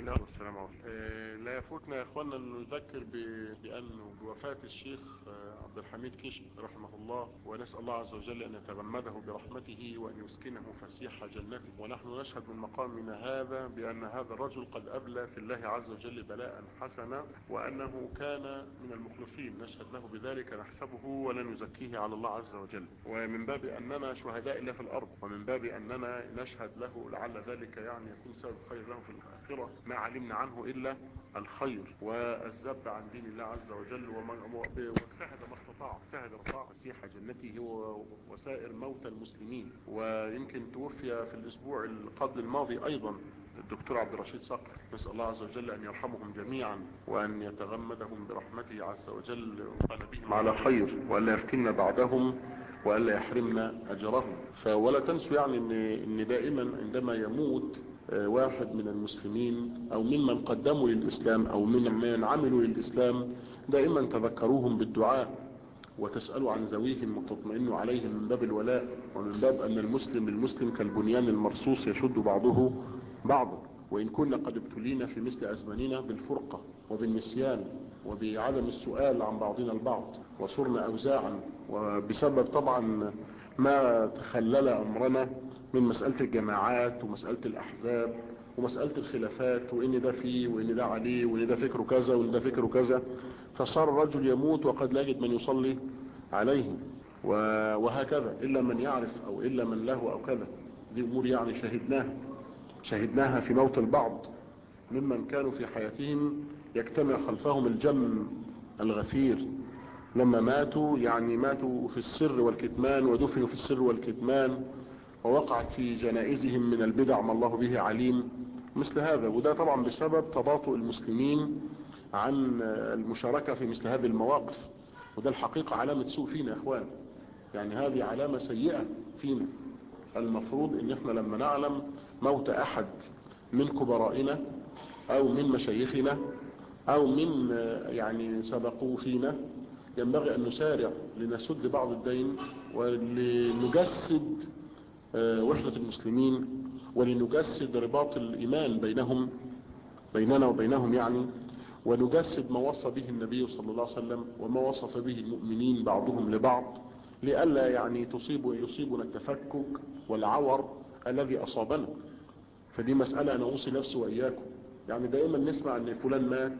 الله والسلام عليكم آه، لا يفوتنا يا اخوانا ان نذكر ب- بانه بوفاة الشيخ آه، عبد الحميد كشك رحمه الله ونسأل الله عز وجل ان يتغمده برحمته وان يسكنه فسيح جنته ونحن نشهد من مقامنا هذا بان هذا الرجل قد ابلى في الله عز وجل بلاء حسنا وانه كان من المخلصين نشهد له بذلك نحسبه ولا نزكيه على الله عز وجل ومن باب اننا شهداء الله في الارض ومن باب اننا نشهد له لعل ذلك يعني يكون سبب خير له في الاخره ما علمنا عنه الا الخير والذب عن دين الله عز وجل ومن- واجتهد ما استطاع اجتهد ما استطاع مسيح جنته و- وسائر موتى المسلمين ويمكن توفي في الاسبوع القبل الماضي ايضا الدكتور عبد الرشيد صقر نسأل الله عز وجل أن يرحمهم جميعا وأن يتغمدهم برحمته عز وجل وأن بهم على خير وألا يفتنا بعدهم وألا يحرمنا أجرهم فولا تنسوا يعني إن, إن دائما عندما يموت آه، واحد من المسلمين أو ممن قدموا للإسلام أو ممن عملوا للإسلام دائما تذكروهم بالدعاء وتسألوا عن ذويهم وتطمئنوا عليهم من باب الولاء ومن باب أن المسلم للمسلم كالبنيان المرصوص يشد بعضه بعضا وإن كنا قد ابتلينا في مثل أزماننا بالفرقة وبالنسيان وبعدم السؤال عن بعضنا البعض وصرنا أوزاعا وبسبب طبعا ما تخلل أمرنا من مسألة الجماعات ومسألة الأحزاب ومسألة الخلافات وإن ده فيه وإن ده عليه وإن ده فكره كذا وإن ده فكره كذا فصار الرجل يموت وقد لا يجد من يصلي عليه و- وهكذا إلا من يعرف أو إلا من له أو كذا دي أمور يعني شهدناها شهدناها في موت البعض ممن كانوا في حياتهم يجتمع خلفهم الجم الغفير لما ماتوا يعني ماتوا في السر والكتمان ودفنوا في السر والكتمان ووقعت في جنائزهم من البدع ما الله به عليم مثل هذا وده طبعا بسبب تباطؤ المسلمين عن المشاركة في مثل هذه المواقف وده الحقيقة علامة سوء فينا يا اخوان يعني هذه علامة سيئة فينا المفروض ان احنا لما نعلم موت احد من كبرائنا او من مشايخنا او من آه، يعني سبقوا فينا ينبغي ان نسارع لنسد بعض الدين ولنجسد آه، وحدة المسلمين ولنجسد رباط الايمان بينهم بيننا وبينهم يعني ونجسد ما وصى به النبي صلى الله عليه وسلم وما وصف به المؤمنين بعضهم لبعض لئلا يعني تصيب يصيبنا التفكك والعور الذي أصابنا فدي مسألة أنا أوصي نفسي وإياكم يعني دائما نسمع أن فلان مات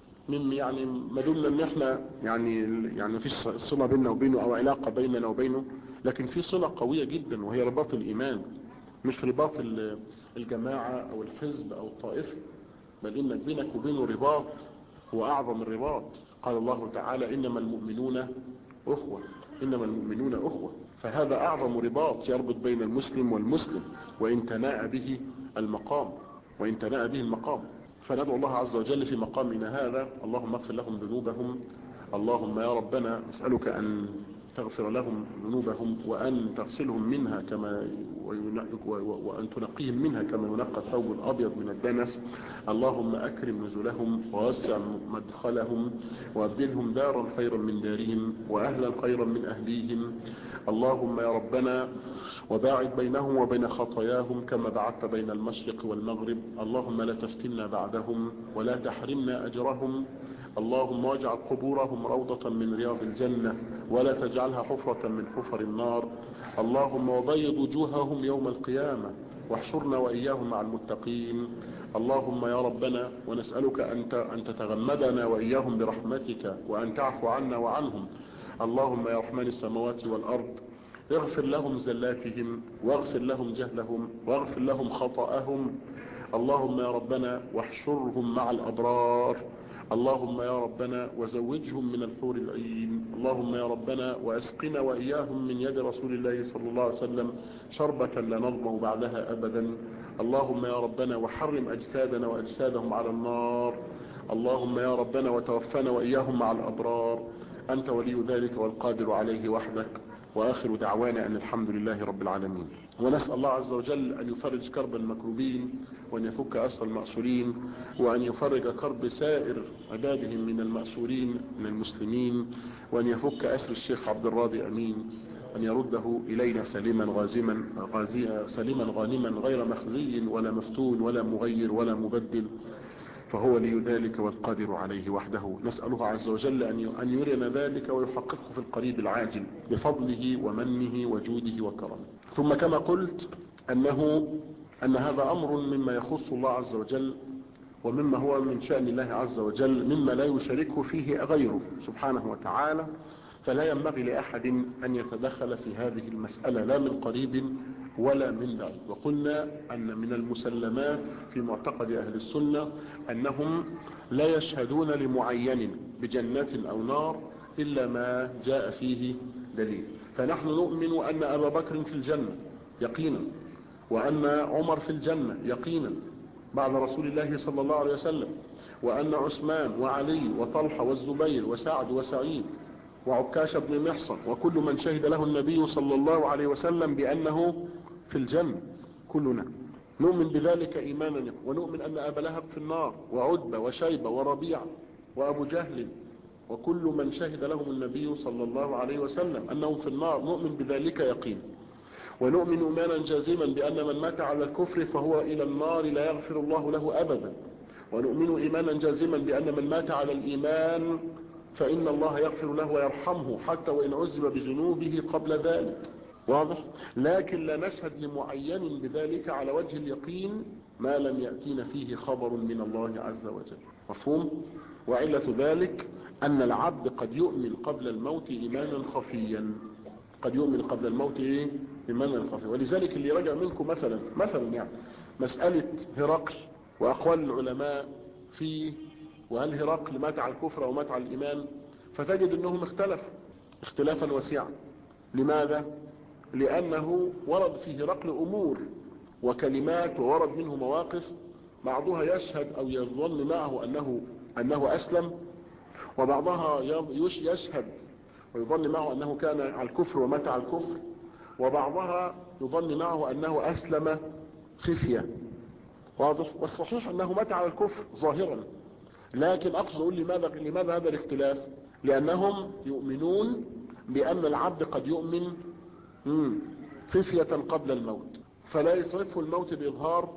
من يعني ما دمنا ان احنا يعني يعني مفيش صله بيننا وبينه او علاقه بيننا وبينه لكن في صله قويه جدا وهي رباط الايمان مش رباط ال- الجماعه او الحزب او الطائفه بل انك بينك وبينه رباط هو اعظم الرباط قال الله تعالى انما المؤمنون اخوه انما المؤمنون اخوه فهذا اعظم رباط يربط بين المسلم والمسلم وان تناءى به المقام وان تناءى به المقام فندعو الله عز وجل في مقامنا هذا اللهم اغفر لهم ذنوبهم اللهم يا ربنا نسألك أن تغفر لهم ذنوبهم وأن تغسلهم منها كما وين- و- وأن تنقيهم منها كما ينقى الثوب الأبيض من الدنس اللهم أكرم نزلهم ووسع مدخلهم وأبدلهم دارا خيرا من دارهم وأهلا خيرا من أهليهم اللهم يا ربنا وباعد بينهم وبين خطاياهم كما بعدت بين المشرق والمغرب اللهم لا تفتنا بعدهم ولا تحرمنا أجرهم اللهم واجعل قبورهم روضة من رياض الجنة ولا تجعلها حفرة من حفر النار اللهم وبيض وجوههم يوم القيامة واحشرنا وإياهم مع المتقين اللهم يا ربنا ونسألك أن ت- أن تتغمدنا وإياهم برحمتك وأن تعفو عنا وعنهم اللهم يا رحمن السماوات والأرض اغفر لهم زلاتهم واغفر لهم جهلهم واغفر لهم خطأهم اللهم يا ربنا واحشرهم مع الأبرار اللهم يا ربنا وزوجهم من الحور العين اللهم يا ربنا واسقنا وإياهم من يد رسول الله صلى الله عليه وسلم شربة لا نظمأ بعدها أبدا اللهم يا ربنا وحرم أجسادنا وأجسادهم على النار اللهم يا ربنا وتوفنا وإياهم مع الأبرار أنت ولي ذلك والقادر عليه وحدك وآخر دعوانا أن الحمد لله رب العالمين ونسأل الله عز وجل أن يفرج كرب المكروبين وأن يفك أسر المأسورين وأن يفرج كرب سائر عبادهم من المأسورين من المسلمين وأن يفك أسر الشيخ عبد الراضي أمين أن يرده إلينا سليما غازما غازيا سليما غانما غير مخزي ولا مفتون ولا مغير ولا مبدل فهو لي ذلك والقادر عليه وحده نسأله عز وجل أن يرنا ذلك ويحققه في القريب العاجل بفضله ومنه وجوده وكرمه ثم كما قلت أنه أن هذا أمر مما يخص الله عز وجل ومما هو من شأن الله عز وجل مما لا يشاركه فيه غيره سبحانه وتعالى فلا ينبغي لأحد أن يتدخل في هذه المسألة لا من قريب ولا من بعيد وقلنا أن من المسلمات في معتقد أهل السنة أنهم لا يشهدون لمعين بجنات أو نار إلا ما جاء فيه دليل فنحن نؤمن أن أبا بكر في الجنة يقينا وأن عمر في الجنة يقينا بعد رسول الله صلى الله عليه وسلم وأن عثمان وعلي وطلحة والزبير وسعد وسعيد وعكاش بن محصن وكل من شهد له النبي صلى الله عليه وسلم بأنه في الجنة كلنا نؤمن بذلك إيمانا ونؤمن أن أبا لهب في النار وعدبة وشيبة وربيع وأبو جهل وكل من شهد لهم النبي صلى الله عليه وسلم أنهم في النار نؤمن بذلك يقين ونؤمن إيمانا جازما بأن من مات على الكفر فهو إلى النار لا يغفر الله له أبدا ونؤمن إيمانا جازما بأن من مات على الإيمان فإن الله يغفر له ويرحمه حتى وإن عذب بذنوبه قبل ذلك واضح لكن لا نشهد لمعين بذلك على وجه اليقين ما لم يأتينا فيه خبر من الله عز وجل مفهوم وعلة ذلك أن العبد قد يؤمن قبل الموت إيمانا خفيا قد يؤمن قبل الموت إيه؟ إيمانا خفيا ولذلك اللي رجع منكم مثلا مثلا يعني مسألة هرقل وأقوال العلماء في وهل هرقل مات على الكفر أو مات على الإيمان فتجد أنهم اختلفوا اختلافا واسعا لماذا؟ لأنه ورد في هرقل أمور وكلمات وورد منه مواقف بعضها يشهد أو يظن معه أنه, أنه أسلم وبعضها يشهد ويظن معه أنه كان على الكفر ومات على الكفر وبعضها يظن معه أنه أسلم خفية واضح والصحيح أنه مات على الكفر ظاهرا لكن أقصد أقول لماذا, لماذا هذا الاختلاف لأنهم يؤمنون بأن العبد قد يؤمن خفية قبل الموت فلا يصرفه الموت بإظهار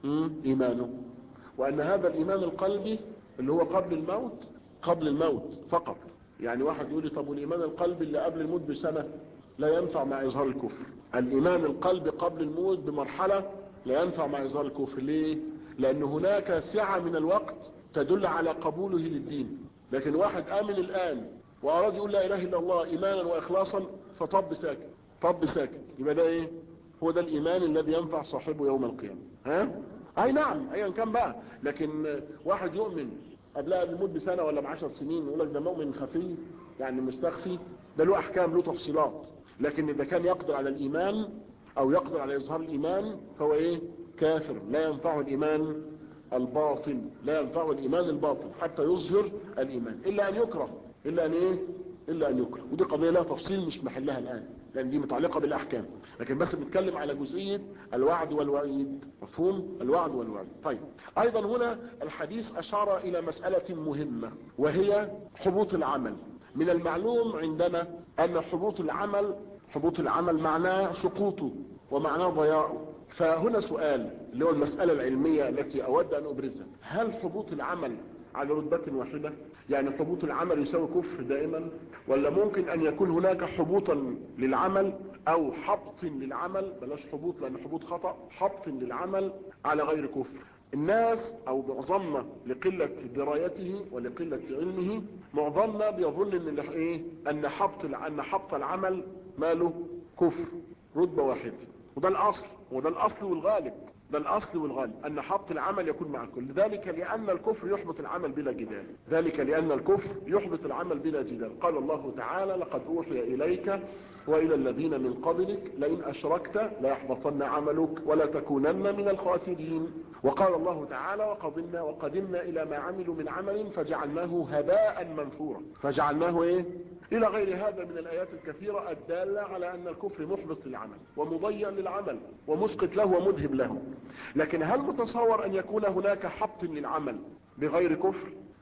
إيمانه وأن هذا الإيمان القلبي اللي هو قبل الموت قبل الموت فقط يعني واحد يقول لي طب والإيمان القلبي اللي قبل الموت بسنة لا ينفع مع إظهار الكفر الإيمان القلبي قبل الموت بمرحلة لا ينفع مع إظهار الكفر ليه لأن هناك سعة من الوقت تدل على قبوله للدين لكن واحد آمن الآن وأراد يقول لا إله إلا الله إيمانا وإخلاصا فطب ساكت طب ساكت يبقى ده إيه هو ده الإيمان الذي ينفع صاحبه يوم القيامة ها أي نعم أيا كان بقى لكن واحد يؤمن قبلها بالموت بسنة ولا بعشر سنين يقول لك ده مؤمن خفي يعني مستخفي ده له أحكام له تفصيلات لكن إذا كان يقدر على الإيمان أو يقدر على إظهار الإيمان فهو إيه كافر لا ينفعه الإيمان الباطن لا ينفعه الإيمان الباطن حتى يظهر الإيمان إلا أن يكره إلا أن إيه إلا أن يكره ودي قضية لها تفصيل مش محلها الآن لأن دي متعلقة بالأحكام لكن بس بنتكلم على جزئية الوعد والوعيد مفهوم الوعد والوعيد طيب أيضا هنا الحديث أشار إلى مسألة مهمة وهي حبوط العمل من المعلوم عندنا أن حبوط العمل حبوط العمل معناه سقوطه ومعناه ضياعه فهنا سؤال اللي هو المسألة العلمية التي أود أن أبرزها هل حبوط العمل على رتبة واحدة يعني حبوط العمل يساوي كفر دائما ولا ممكن أن يكون هناك حبوطا للعمل أو حبط للعمل بلاش حبوط لأن حبوط خطأ حبط للعمل على غير كفر الناس أو معظمنا لقلة درايته ولقلة علمه معظمنا بيظن ان ايه ان حبط ان حبط العمل ماله كفر رتبة واحدة وده الاصل وده الاصل والغالب ده الاصل والغالب ان حبط العمل يكون مع الكل ذلك لان الكفر يحبط العمل بلا جدال ذلك لان الكفر يحبط العمل بلا جدال قال الله تعالى لقد اوحي اليك والى الذين من قبلك لئن اشركت ليحبطن عملك ولا تكونن من الخاسرين وقال الله تعالى وقضمنا وقدمنا الى ما عملوا من عمل فجعلناه هباء منثورا فجعلناه ايه الى غير هذا من الايات الكثيرة الدالة على ان الكفر محبط للعمل ومضيع للعمل ومسقط له ومذهب له لكن هل متصور ان يكون هناك حبط للعمل بغير كفر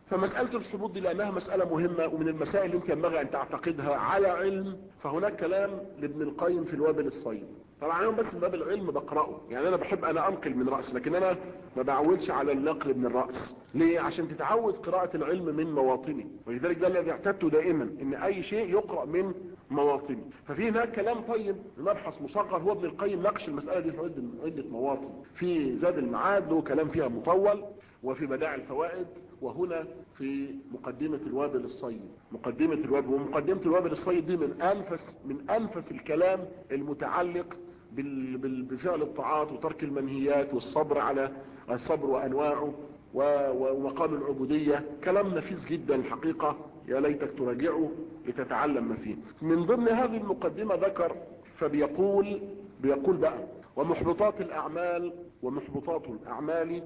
فمسألة الحبوط دي لأنها مسألة مهمة ومن المسائل اللي انت ينبغي أن تعتقدها على علم فهناك كلام لابن القيم في الوابل الصيد طبعا انا بس من باب العلم بقرأه يعني انا بحب انا انقل من رأس لكن انا ما بعودش على النقل من الرأس ليه عشان تتعود قراءة العلم من مواطنه ولذلك ده الذي اعتدته دائما ان اي شيء يقرأ من مواطنه ففي هناك كلام طيب مبحث مصغر هو ابن القيم ناقش المسألة دي في عدة عدة مواطن في زاد المعاد له كلام فيها مطول وفي بدائع الفوائد وهنا في مقدمة الوابل الصيد مقدمة الوابل ومقدمة الوابل الصيد دي من أنفس من أنفس الكلام المتعلق بال- بال- بفعل الطاعات وترك المنهيات والصبر على الصبر وأنواعه و- و- ومقام العبودية كلام نفيس جدا الحقيقة يا ليتك تراجعه لتتعلم ما فيه من ضمن هذه المقدمة ذكر فبيقول بيقول بقى ومحبطات الأعمال ومحبطات الأعمال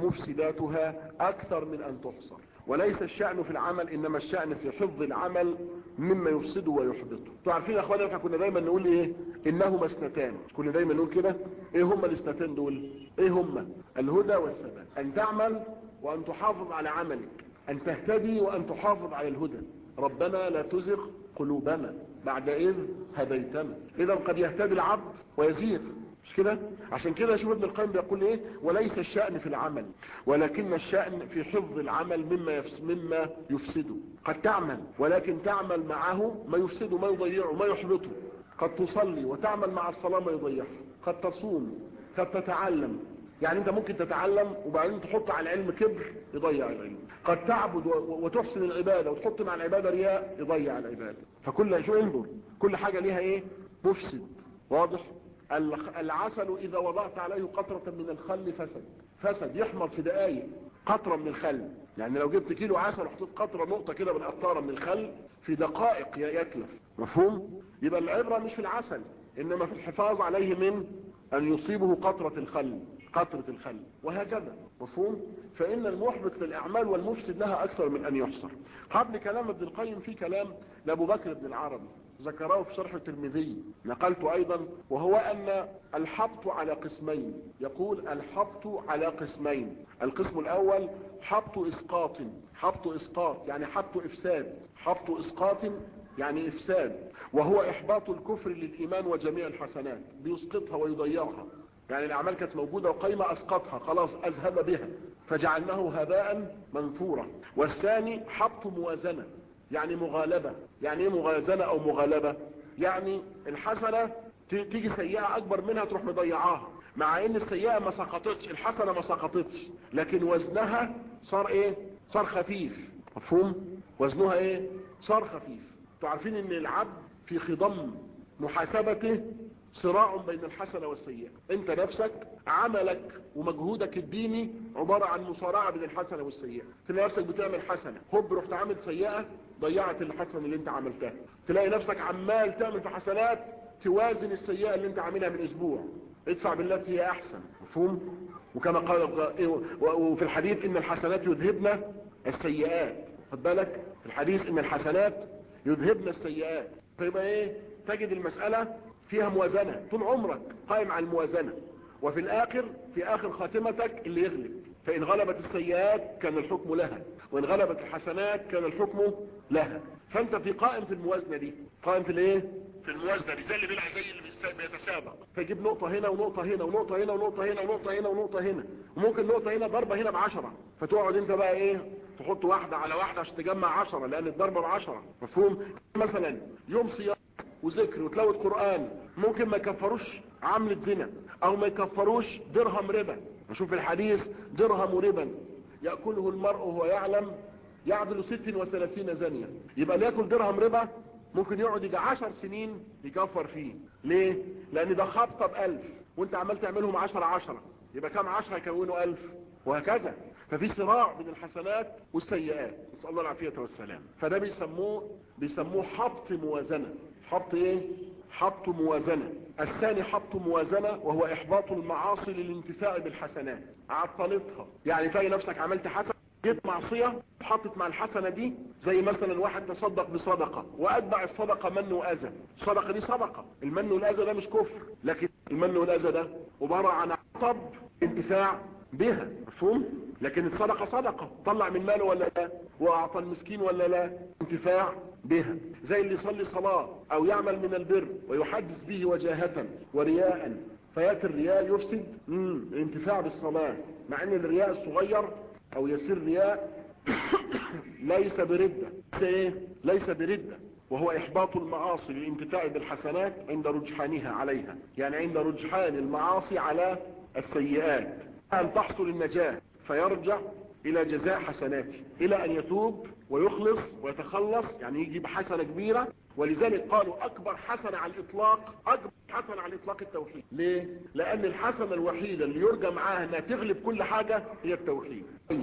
ومفسداتها أكثر من أن تحصر وليس الشأن في العمل إنما الشأن في حفظ العمل مما يفسده ويحبطه انتوا عارفين يا أخوانا احنا كنا دايما نقول إيه إنهما اثنتان كنا دايما نقول كده إيه هما الاثنتان دول إيه هما الهدى والثبات أن تعمل وأن تحافظ على عملك أن تهتدي وأن تحافظ على الهدى ربنا لا تزغ قلوبنا بعد إذ هديتنا إذا قد يهتدي العبد ويزيغ مش كده عشان كده شوف ابن القيم بيقول ايه وليس الشأن في العمل ولكن الشأن في حفظ العمل مما يفس مما يفسده قد تعمل ولكن تعمل معه ما يفسده ما يضيعه ما يحبطه قد تصلي وتعمل مع الصلاة ما يضيعها قد تصوم قد تتعلم يعني انت ممكن تتعلم وبعدين تحط على العلم كبر يضيع العلم قد تعبد و- وتحسن العبادة وتحط مع العبادة رياء يضيع العبادة فكل شو انظر كل حاجة ليها ايه مفسد واضح الخ- العسل اذا وضعت عليه قطرة من الخل فسد فسد يحمر في دقايق قطرة من الخل يعني لو جبت كيلو عسل وحطيت قطرة نقطة كده من قطارة من الخل في دقائق ي- يتلف مفهوم يبقى العبرة مش في العسل انما في الحفاظ عليه من ان يصيبه قطرة الخل قطرة الخل وهكذا مفهوم فان المحبط للاعمال والمفسد لها اكثر من ان يحصر قبل كلام ابن القيم في كلام لابو بكر بن العربي ذكره في شرح الترمذي نقلت ايضا وهو ان الحبط على قسمين يقول الحبط على قسمين القسم الاول حبط اسقاط حبط اسقاط يعني حبط افساد حبط اسقاط يعني افساد وهو احباط الكفر للايمان وجميع الحسنات بيسقطها ويضيعها يعني الاعمال كانت موجودة وقيمة اسقطها خلاص اذهب بها فجعلناه هباء منثورا والثاني حبط موازنة يعني مغالبة يعني ايه موازنة او مغالبة يعني الحسنة ت- تيجي سيئة اكبر منها تروح مضيعاها مع ان السيئة ما سقطتش الحسنة ما سقطتش لكن وزنها صار ايه صار خفيف مفهوم وزنها ايه صار خفيف انتوا عارفين ان العبد في خضم محاسبته صراع بين الحسنة والسيئة انت نفسك عملك ومجهودك الديني عبارة عن مصارعة بين الحسنة والسيئة تلاقي نفسك بتعمل حسنة هوب رحت عامل سيئة ضيعت الحسنة اللي انت عملتها تلاقي نفسك عمال تعمل في حسنات توازن السيئة اللي انت عاملها من اسبوع ادفع بالتي هي احسن مفهوم وكما قال إيه، و- وفي الحديث ان الحسنات يذهبن السيئات خد بالك في الحديث ان الحسنات يذهبن السيئات فيبقى ايه تجد المسألة فيها موازنة طول عمرك قائم على الموازنة وفي الاخر في اخر خاتمتك اللي يغلب فان غلبت السيئات كان الحكم لها وان غلبت الحسنات كان الحكم لها فانت في قائم في الموازنة دي قائم في الايه في الموازنة دي زي اللي بيلعب زي اللي بيست- بيتسابق فيجيب نقطة هنا ونقطة هنا ونقطة هنا ونقطة هنا ونقطة هنا ونقطة هنا وممكن نقطة هنا ضربة هنا بعشرة فتقعد انت بقى ايه تحط واحدة على واحدة عشان تجمع عشرة لان الضربة بعشرة مفهوم مثلا يوم صيام وذكر وتلاوة قرآن ممكن ما يكفروش عملة زنا او ما يكفروش درهم ربا نشوف الحديث درهم ربا يأكله المرء وهو يعلم يعدل ست وثلاثين زانية يبقى ليأكل درهم ربا ممكن يقعد يجي عشر سنين يكفر فيه ليه لان ده خبطة بألف وانت عمال تعملهم عشرة عشرة يبقى كام عشرة يكونوا ألف وهكذا ففي صراع بين الحسنات والسيئات نسأل الله العافية والسلام فده بيسموه بيسموه حبط موازنة حبط ايه حبط موازنة الثاني حبط موازنة وهو احباط المعاصي للانتفاع بالحسنات عطلتها يعني تلاقي نفسك عملت حسنة جيت معصية حطت مع الحسنة دي زي مثلا واحد تصدق بصدقة واتبع الصدقة من واذى الصدقة دي صدقة المن والاذى ده مش كفر لكن المن والاذى ده عبارة عن عطب انتفاع بها مفهوم لكن الصدقة صدقة طلع من ماله ولا لا واعطى المسكين ولا لا انتفاع بها زي اللي يصلي صلاة او يعمل من البر ويحدث به وجاهة ورياء فياتي الرياء يفسد مم. الانتفاع بالصلاة مع ان الرياء الصغير او يسير رياء ليس بردة ليس ايه ليس بردة وهو احباط المعاصي للانتفاع بالحسنات عند رجحانها عليها يعني عند رجحان المعاصي على السيئات ان تحصل النجاة فيرجع الى جزاء حسناته الى ان يتوب ويخلص ويتخلص يعني يجي بحسنة كبيرة ولذلك قالوا اكبر حسنة على الاطلاق اكبر حسنة على الاطلاق التوحيد ليه لان الحسنة الوحيدة اللي يرجى معاها انها تغلب كل حاجة هي التوحيد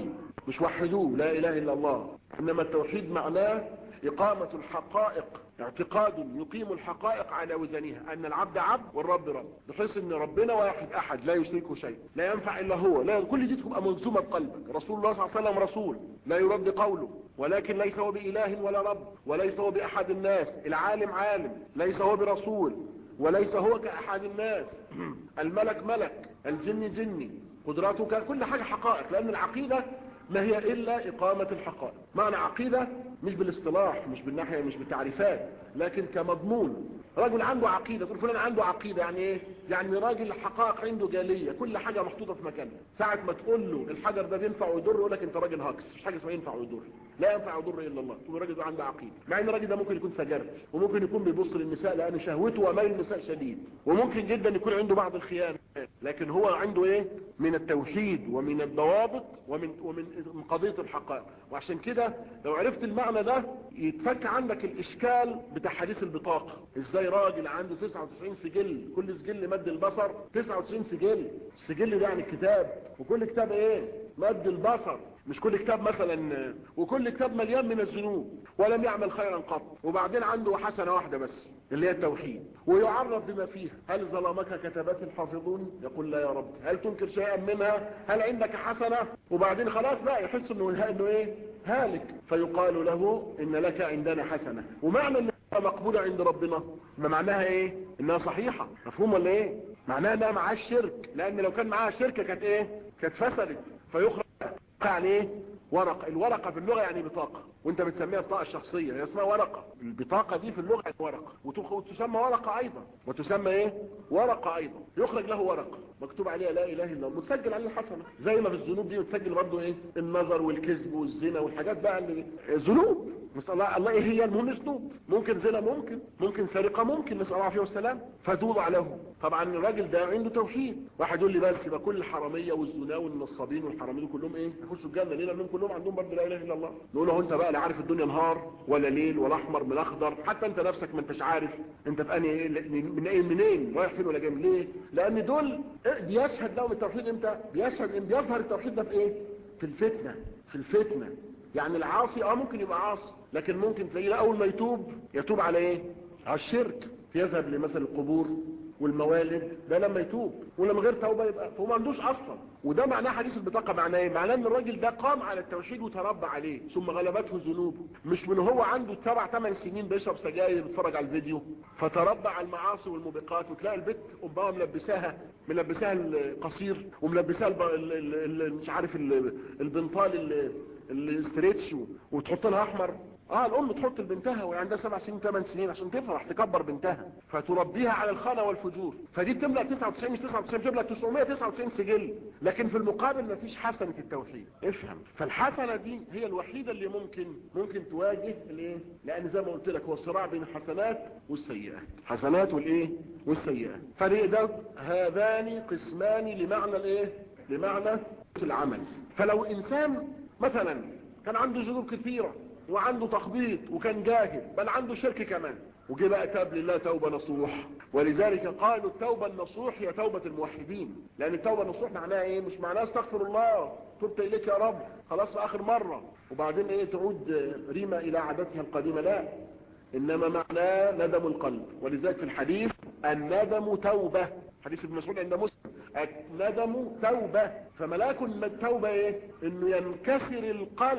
مش وحدوه لا اله الا الله انما التوحيد معناه اقامة الحقائق اعتقاد يقيم الحقائق على وزنها ان العبد عبد والرب رب بحيث ان ربنا واحد احد لا يشركه شيء لا ينفع الا هو لا كل دي تبقى ملزومه بقلبك رسول الله صلى الله عليه وسلم رسول لا يرد قوله ولكن ليس هو باله ولا رب وليس هو باحد الناس العالم عالم ليس هو برسول وليس هو كاحد الناس الملك ملك الجن جني قدراتك كل حاجه حقائق لان العقيده ما هي الا اقامة الحقائق معنى عقيدة مش بالاصطلاح مش بالناحية مش بالتعريفات لكن كمضمون رجل عنده عقيدة تقول فلان عنده عقيدة يعني ايه يعني راجل حقائق عنده جالية كل حاجة محطوطة في مكانها ساعة ما تقول له الحجر ده بينفع ويضر يقول لك انت راجل هاكس مش حاجة اسمها ينفع ويضر لا ينفع ويضر الا الله تقول الراجل ده عنده عقيدة مع ان الراجل ده ممكن يكون سجرت وممكن يكون بيبص للنساء لان شهوته وميل النساء شديد وممكن جدا يكون عنده بعض الخيانة لكن هو عنده ايه من التوحيد ومن الضوابط ومن ومن قضية الحقائق وعشان كده لو عرفت المعنى ده يتفك عندك الاشكال بتاع حديث البطاقة ازاي راجل عنده 99 سجل كل سجل مد البصر 99 سجل السجل ده يعني كتاب وكل كتاب ايه مد البصر مش كل كتاب مثلا وكل كتاب مليان من الذنوب ولم يعمل خيرا قط وبعدين عنده حسنة واحدة بس اللي هي التوحيد ويعرف بما فيها هل ظلمك كتبات الحافظون يقول لا يا رب هل تنكر شيئا منها هل عندك حسنة وبعدين خلاص بقى يحس انه انه ايه هالك فيقال له ان لك عندنا حسنة ومعنى انها مقبولة عند ربنا ما معناها ايه انها صحيحة مفهوم ولا ايه معناها انها معاها الشرك لان لو كان معاها شركة كانت ايه كانت فسدت فيخرج يعني ايه ورقة الورقة في اللغة يعني بطاقة وانت بتسميها البطاقة الشخصية هي اسمها ورقة البطاقة دي في اللغة يعني ورقة وتسمى ورقة ايضا وتسمى ايه ورقة ايضا يخرج له ورقة مكتوب عليها لا اله الا الله متسجل عليه الحسنة زي ما في الذنوب دي متسجل برضه ايه النظر والكذب والزنا والحاجات بقى اللي ذنوب نسأل الله الله ايه هي المهم ذنوب ممكن زنا ممكن ممكن سرقة ممكن نسأل الله عليه والسلام فتوضع له طبعا الراجل ده عنده توحيد واحد يقول لي بس يبقى كل الحرامية والزنا والنصابين والحرامين كلهم ايه يخشوا الجنة ليه لانهم كلهم عندهم برضه لا اله الا الله نقول له انت بقى لا عارف الدنيا نهار ولا ليل ولا احمر من اخضر حتى انت نفسك ما انتش عارف انت في انهي من ايه منين رايح فين ولا جاي ليه لان دول بيشهد لهم التوحيد امتى بيشهد ان بيظهر التوحيد ده في ايه في الفتنة في الفتنة يعني العاصي اه ممكن يبقى عاصي لكن ممكن تلاقيه اول ما يتوب يتوب على ايه على الشرك يذهب لمثل القبور والموالد ده لما يتوب ولما غير توبة يبقى فهو ما عندوش اصلا وده معناه حديث البطاقة معناه ايه معناه ان الراجل ده قام على التوحيد وتربى عليه ثم غلبته ذنوبه مش من هو عنده سبع ثمان سنين بيشرب سجاير بيتفرج على الفيديو فتربى على المعاصي والموبقات وتلاقي البت امها ملبساها ملبساها القصير وملبساها الب... ال... ال... ال... مش عارف ال... البنطال الاستريتش وتحط لها احمر اه الام تحط لبنتها وهي عندها سبع سنين ثمان سنين عشان تفرح تكبر بنتها فتربيها على الخانه والفجور فدي بتملا 99 مش 99 بتملا 999 سجل لكن في المقابل مفيش حسنه التوحيد افهم فالحسنه دي هي الوحيده اللي ممكن ممكن تواجه الايه لان زي ما قلت لك هو الصراع بين الحسنات والسيئات حسنات والايه والسيئات فريق ده هذان قسمان لمعنى الايه لمعنى العمل فلو انسان مثلا كان عنده ذنوب كثيره وعنده تخبيط وكان جاهل بل عنده شرك كمان وجي بقى تاب لله توبة نصوح ولذلك قالوا التوبة النصوح هي توبة الموحدين لان التوبة النصوح معناها ايه مش معناها استغفر الله تبت اليك يا رب خلاص في اخر مرة وبعدين ايه تعود ريما الى عادتها القديمة لا انما معناه ندم القلب ولذلك في الحديث الندم توبة حديث ابن مسعود عند مسلم الندم توبة فملاك التوبة ايه انه ينكسر القلب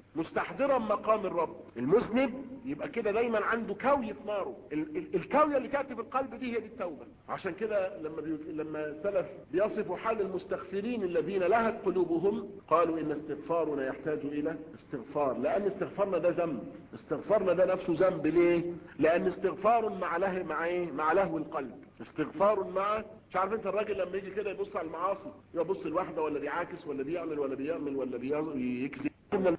مستحضرا مقام الرب المذنب يبقى كده دايما عنده كوي في ناره ال- ال- الكويه اللي تاتي في القلب دي هي دي التوبه عشان كده لما بي... لما السلف بيصفوا حال المستغفرين الذين لهت قلوبهم قالوا ان استغفارنا يحتاج الى استغفار لان استغفارنا ده ذنب استغفارنا ده نفسه ذنب ليه لان استغفار مع له مع ايه مع لهو القلب استغفار مع مش عارف انت الراجل لما يجي كده يبص على المعاصي يبص الواحده ولا بيعاكس ولا بيعمل ولا بيعمل ولا بيز- بيكذب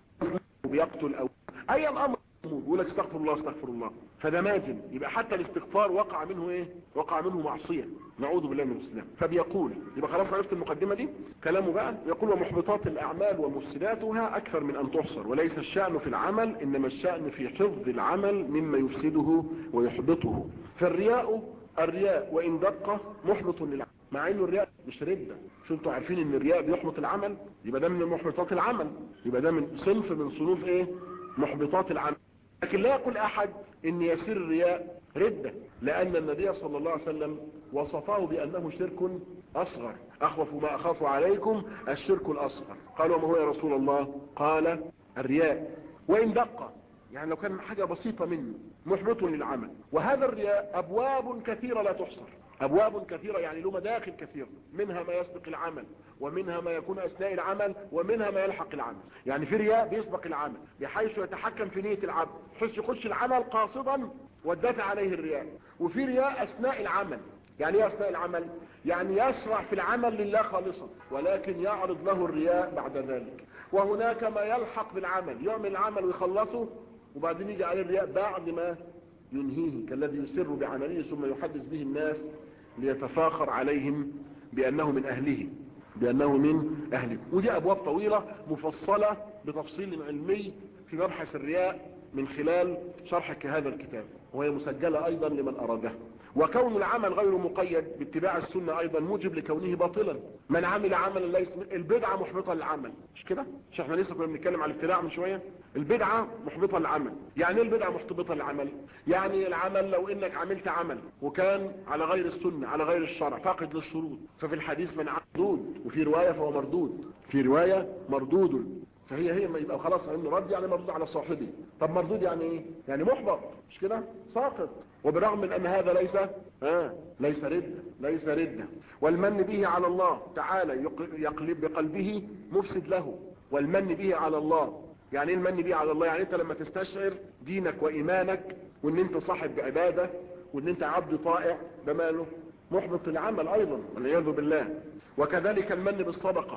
وبيقتل او اي الامر يقول لك استغفر الله استغفر الله فده ماجن يبقى حتى الاستغفار وقع منه ايه وقع منه معصية نعوذ بالله من الاسلام فبيقول يبقى خلاص عرفت المقدمة دي كلامه بقى يقول ومحبطات الاعمال ومفسداتها اكثر من ان تحصر وليس الشأن في العمل انما الشأن في حفظ العمل مما يفسده ويحبطه فالرياء الرياء وان دق محبط للعمل مع انه الرياء مش ردة شو انتوا عارفين ان الرياء بيحبط العمل يبقى ده من محبطات العمل يبقى ده من صنف من صنوف ايه محبطات العمل لكن لا يقول احد ان يسير الرياء ردة لان النبي صلى الله عليه وسلم وصفه بانه شرك اصغر اخوف ما اخاف عليكم الشرك الاصغر قال وما هو يا رسول الله قال الرياء وان دق يعني لو كان حاجة بسيطة منه محبط للعمل وهذا الرياء ابواب كثيرة لا تحصر ابواب كثيرة يعني له مداخل كثيرة منها ما يسبق العمل ومنها ما يكون اثناء العمل ومنها ما يلحق العمل يعني في رياء بيسبق العمل بحيث يتحكم في نية العبد بحيث يخش العمل قاصدا والدافع عليه الرياء وفي رياء اثناء العمل يعني ايه اثناء العمل يعني يشرع في العمل لله خالصا ولكن يعرض له الرياء بعد ذلك وهناك ما يلحق بالعمل يعمل العمل ويخلصه وبعدين يجي عليه الرياء بعد ما ينهيه كالذي يسر بعمله ثم يحدث به الناس ليتفاخر عليهم بأنه من أهله بأنه من أهله ودي أبواب طويلة مفصلة بتفصيل علمي في مبحث الرياء من خلال شرحك هذا الكتاب وهي مسجلة أيضا لمن أراده وكون العمل غير مقيد باتباع السنة ايضا موجب لكونه باطلا من عمل عملا ليس البدعة محبطة للعمل مش كده مش احنا لسه كنا بنتكلم على الابتداع من شوية البدعة محبطة للعمل يعني ايه البدعة محبطة للعمل يعني العمل لو انك عملت عمل وكان على غير السنة على غير الشرع فاقد للشروط ففي الحديث من مردود وفي رواية فهو مردود في رواية مردود فهي هي ما يبقى خلاص انه رد يعني مردود على صاحبه طب مردود يعني ايه يعني محبط مش كده ساقط وبرغم من ان هذا ليس آه ليس ردة ليس ردة والمن به على الله تعالى يقلب بقلبه مفسد له والمن به على الله يعني ايه المن به على الله يعني انت لما تستشعر دينك وايمانك وان انت صاحب عبادة وان انت عبد طائع ده ماله محبط العمل ايضا والعياذ بالله وكذلك المن بالصدقة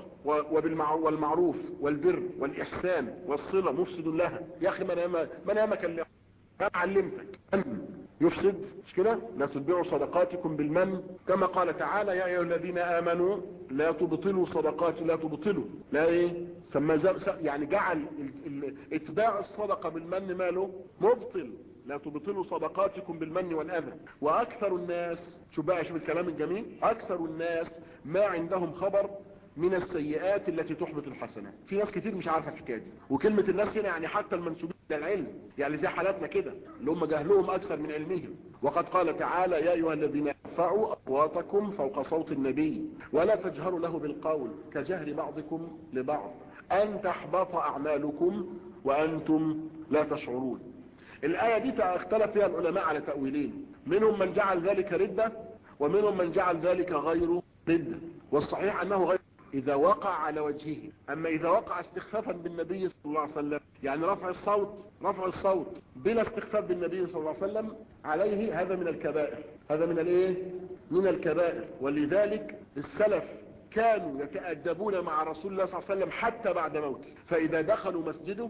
والمعروف والبر والإحسان والصلة مفسد لها يا أخي من أما من أمك اللي أنا علمتك أن يفسد مش كده لا تتبعوا صدقاتكم بالمن كما قال تعالى يا أيها الذين آمنوا لا تبطلوا صدقات لا تبطلوا لا إيه سمى يعني جعل ال ال اتباع الصدقة بالمن ماله مبطل لا تبطلوا صدقاتكم بالمن والأذى وأكثر الناس شو بقى شوف الكلام الجميل أكثر الناس ما عندهم خبر من السيئات التي تحبط الحسنات في ناس كتير مش عارفة الحكاية دي وكلمة الناس هنا يعني حتى المنسوبين للعلم يعني زي حالاتنا كده اللي هم جهلهم أكثر من علمهم وقد قال تعالى يا أيها الذين ارفعوا أصواتكم فوق صوت النبي ولا تجهروا له بالقول كجهر بعضكم لبعض أن تحبط أعمالكم وأنتم لا تشعرون الآية دي اختلف فيها العلماء على تأويلين منهم من جعل ذلك ردة ومنهم من جعل ذلك غير ردة والصحيح أنه غير إذا وقع على وجهه أما إذا وقع استخفافا بالنبي صلى الله عليه وسلم يعني رفع الصوت رفع الصوت بلا استخفاف بالنبي صلى الله عليه وسلم عليه هذا من الكبائر هذا من الايه من الكبائر ولذلك السلف كانوا يتأدبون مع رسول الله صلى الله عليه وسلم حتى بعد موته فإذا دخلوا مسجده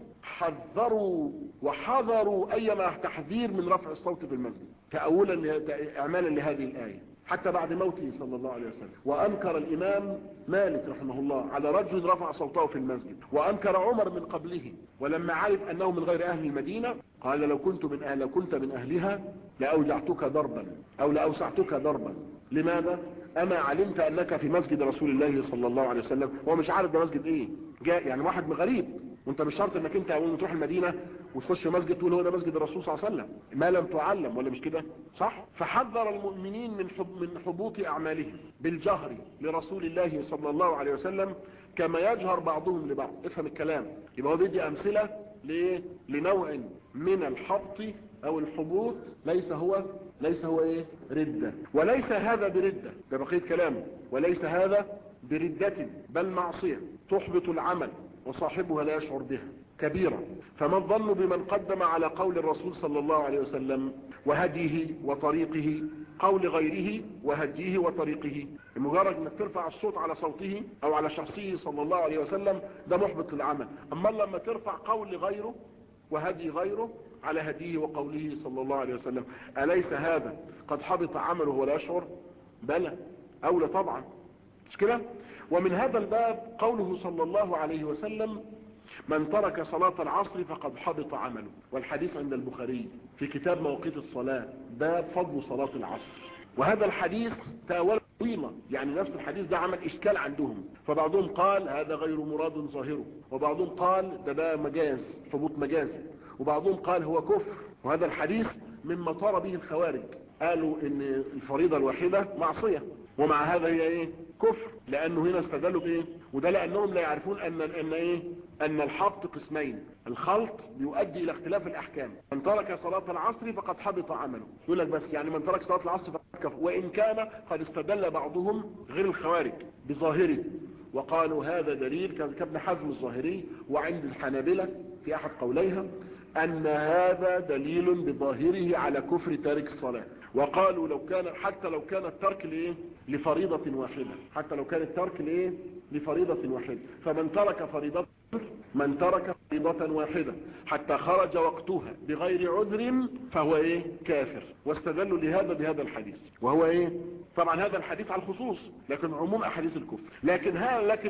حذروا وحذروا أيما تحذير من رفع الصوت في المسجد تأولا إعمالا لهذه الآية حتى بعد موته صلى الله عليه وسلم وأنكر الإمام مالك رحمه الله على رجل رفع صوته في المسجد وأنكر عمر من قبله ولما عرف أنه من غير أهل المدينة قال لو كنت من أهل كنت من أهلها لأوجعتك ضربا أو لأوسعتك ضربا لماذا؟ أما علمت أنك في مسجد رسول الله صلى الله عليه وسلم هو مش عارف ده مسجد إيه جاء يعني واحد غريب وانت مش شرط انك انت اول ما تروح المدينة وتخش مسجد تقول هو ده مسجد الرسول صلى الله عليه وسلم ما لم تعلم ولا مش كده صح فحذر المؤمنين من حب من حبوط اعمالهم بالجهر لرسول الله صلى الله عليه وسلم كما يجهر بعضهم لبعض افهم الكلام يبقى هو بيدي امثله ليه لنوع من الحبط او الحبوط ليس هو ليس هو ايه ردة وليس هذا بردة ده بقية كلامه وليس هذا بردة بل معصية تحبط العمل وصاحبها لا يشعر بها كبيرة فما الظن بمن قدم على قول الرسول صلى الله عليه وسلم وهديه وطريقه قول غيره وهديه وطريقه مجرد انك ترفع الصوت على صوته او على شخصه صلى الله عليه وسلم ده محبط للعمل اما لما ترفع قول غيره وهدي غيره على هديه وقوله صلى الله عليه وسلم أليس هذا قد حبط عمله ولا يشعر بلى أولى طبعا مش كده ومن هذا الباب قوله صلى الله عليه وسلم من ترك صلاة العصر فقد حبط عمله والحديث عند البخاري في كتاب مواقيت الصلاة باب فضل صلاة العصر وهذا الحديث تاول طويلة يعني نفس الحديث ده عمل اشكال عندهم فبعضهم قال هذا غير مراد ظاهره وبعضهم قال ده ده مجاز حبوط مجازي وبعضهم قال هو كفر وهذا الحديث مما طار به الخوارج قالوا ان الفريضة الواحدة معصية ومع هذا هي ايه كفر لانه هنا استدلوا بايه وده لانهم لا يعرفون ان ان ايه ان الحبط قسمين الخلط بيؤدي الى اختلاف الاحكام من ترك صلاة العصر فقد حبط عمله يقول لك بس يعني من ترك صلاة العصر فقد كفر وان كان قد استدل بعضهم غير الخوارج بظاهره وقالوا هذا دليل كابن حزم الظاهري وعند الحنابلة في احد قوليها ان هذا دليل بظاهره على كفر تارك الصلاة وقالوا لو كان حتى لو كان الترك لايه لفريضة واحدة حتى لو كان الترك لايه لفريضة واحدة فمن ترك فريضة من ترك فريضة واحدة حتى خرج وقتها بغير عذر فهو ايه كافر واستدلوا لهذا بهذا الحديث وهو ايه طبعا هذا الحديث على الخصوص لكن عموم احاديث الكفر لكن ها لكن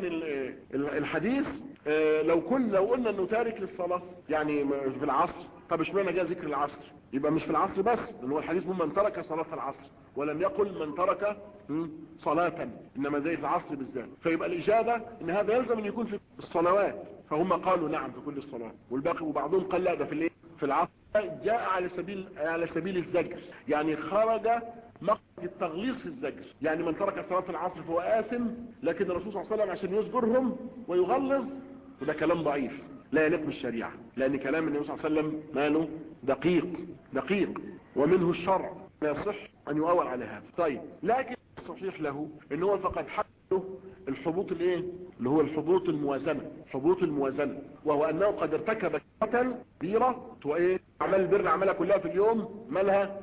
الحديث لو كن لو قلنا انه تارك للصلاة يعني في العصر طب اشمعنى جاء ذكر العصر يبقى مش في العصر بس لان هو الحديث من ترك صلاة العصر ولم يقل من ترك صلاة انما زي العصر بالذات فيبقى الاجابة ان هذا يلزم ان يكون في الصلوات فهم قالوا نعم في كل الصلاة والباقي وبعضهم قال لا ده في الايه في العصر جاء على سبيل على سبيل الزجر يعني خرج مقصد التغليظ في الزجر يعني من ترك صلاة العصر فهو آثم لكن الرسول صلى الله عليه وسلم عشان يزجرهم ويغلظ وده كلام ضعيف لا يليق بالشريعة لأن كلام النبي صلى الله عليه وسلم ماله دقيق دقيق ومنه الشرع لا يصح أن يؤول على هذا طيب لكن الصحيح له ان هو فقد حدث الحبوط الايه اللي هو الحبوط الموازنة حبوط الموازنة وهو انه قد ارتكب كبيرة كبيرة وايه اعمال البر عملها كلها في اليوم مالها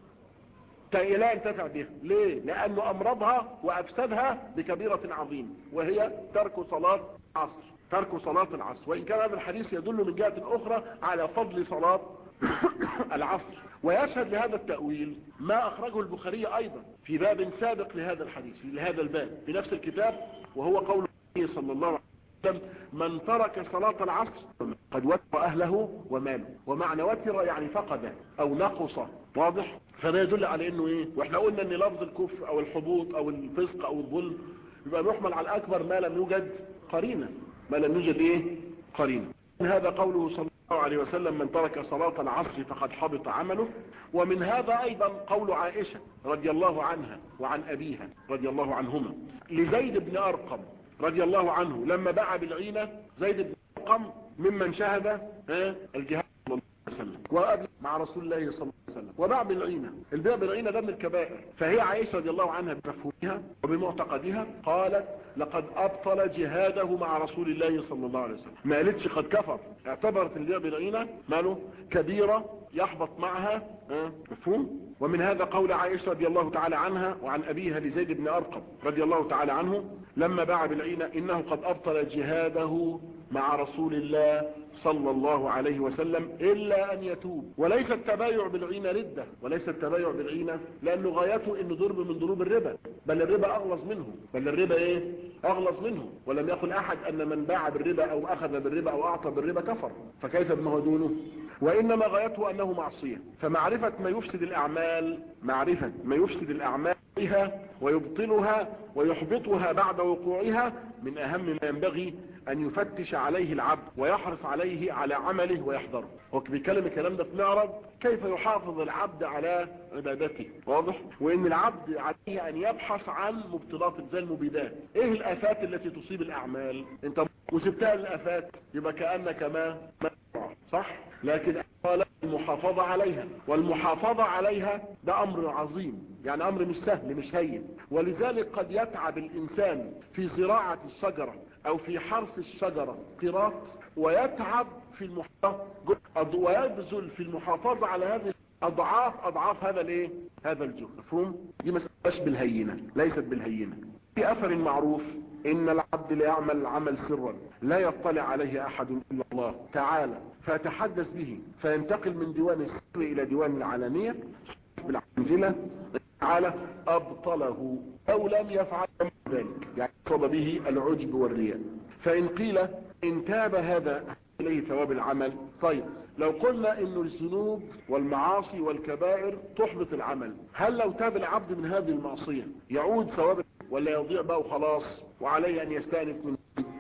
لا ينتفع بها ليه لانه امرضها وافسدها بكبيرة عظيمة وهي ترك صلاة العصر ترك صلاة العصر وان كان هذا الحديث يدل من جهة اخرى على فضل صلاة العصر ويشهد لهذا التأويل ما أخرجه البخاري أيضا في باب سابق لهذا الحديث في لهذا الباب في نفس الكتاب وهو قول النبي صلى الله عليه وسلم من ترك صلاة العصر قد وتر أهله وماله ومعنى وتر يعني فقد أو نقص واضح فده يدل على انه ايه واحنا قلنا ان لفظ الكفر او الحبوط او الفسق او الظلم يبقى محمل على الاكبر ما لم يوجد قرينة ما لم يوجد ايه قرينة هذا قوله صلى الله عليه وسلم من ترك صلاة العصر فقد حبط عمله ومن هذا ايضا قول عائشة رضي الله عنها وعن ابيها رضي الله عنهما لزيد بن ارقم رضي الله عنه لما باع بالعينة زيد بن ارقم ممن شهد الجهاد صلى الله عليه وسلم وقبل مع رسول الله صلى الله عليه وسلم وباع بالعينة البيع بالعينة ده من الكبائر فهي عائشة رضي الله عنها بمفهومها وبمعتقدها قالت لقد ابطل جهاده مع رسول الله صلى الله عليه وسلم ما قالتش قد كفر اعتبرت البيع بالعينة ماله كبيرة يحبط معها اه مفهوم ومن هذا قول عائشة رضي الله تعالى عنها وعن أبيها لزيد بن أرقم رضي الله تعالى عنه لما باع بالعينة إنه قد أبطل جهاده مع رسول الله صلى الله عليه وسلم إلا أن يتوب وليس التبايع بالعينة ردة وليس التبايع بالعينة لأنه غايته إنه ضرب من ضروب الربا بل الربا أغلظ منه بل الربا إيه أغلظ منه ولم يقل أحد أن من باع بالربا أو أخذ بالربا أو أعطى بالربا كفر فكيف بما هو دونه وإنما غايته أنه معصية فمعرفة ما يفسد الأعمال معرفة ما يفسد الأعمال بها ويبطلها ويحبطها بعد وقوعها من أهم ما ينبغي أن يفتش عليه العبد ويحرص عليه على عمله ويحضره هو بيتكلم الكلام ده في معرض كيف يحافظ العبد على عبادته واضح وإن العبد عليه أن يبحث عن مبطلات زي المبيدات إيه الآفات التي تصيب الأعمال انت وسبتها للآفات يبقى كأنك ما, ما صح لكن قال المحافظة عليها والمحافظة عليها ده امر عظيم يعني امر مش سهل مش هين ولذلك قد يتعب الانسان في زراعة الشجرة او في حرث الشجرة قراط ويتعب في المحافظة ويبذل في المحافظة على هذه اضعاف اضعاف هذا الايه هذا الجهد مفهوم دي مسألة بالهينة ليست بالهينة في اثر معروف ان العبد لا يعمل العمل سرا لا يطلع عليه احد الا الله تعالى فيتحدث به فينتقل من ديوان السر الى ديوان العلانية بالعنزلة تعالى ابطله او لم يفعل ذلك يعني قصد به العجب والرياء فان قيل ان تاب هذا اليه ثواب العمل طيب لو قلنا ان الذنوب والمعاصي والكبائر تحبط العمل هل لو تاب العبد من هذه المعصية يعود ثواب ولا يضيع بقى وخلاص وعليه ان يستأنف من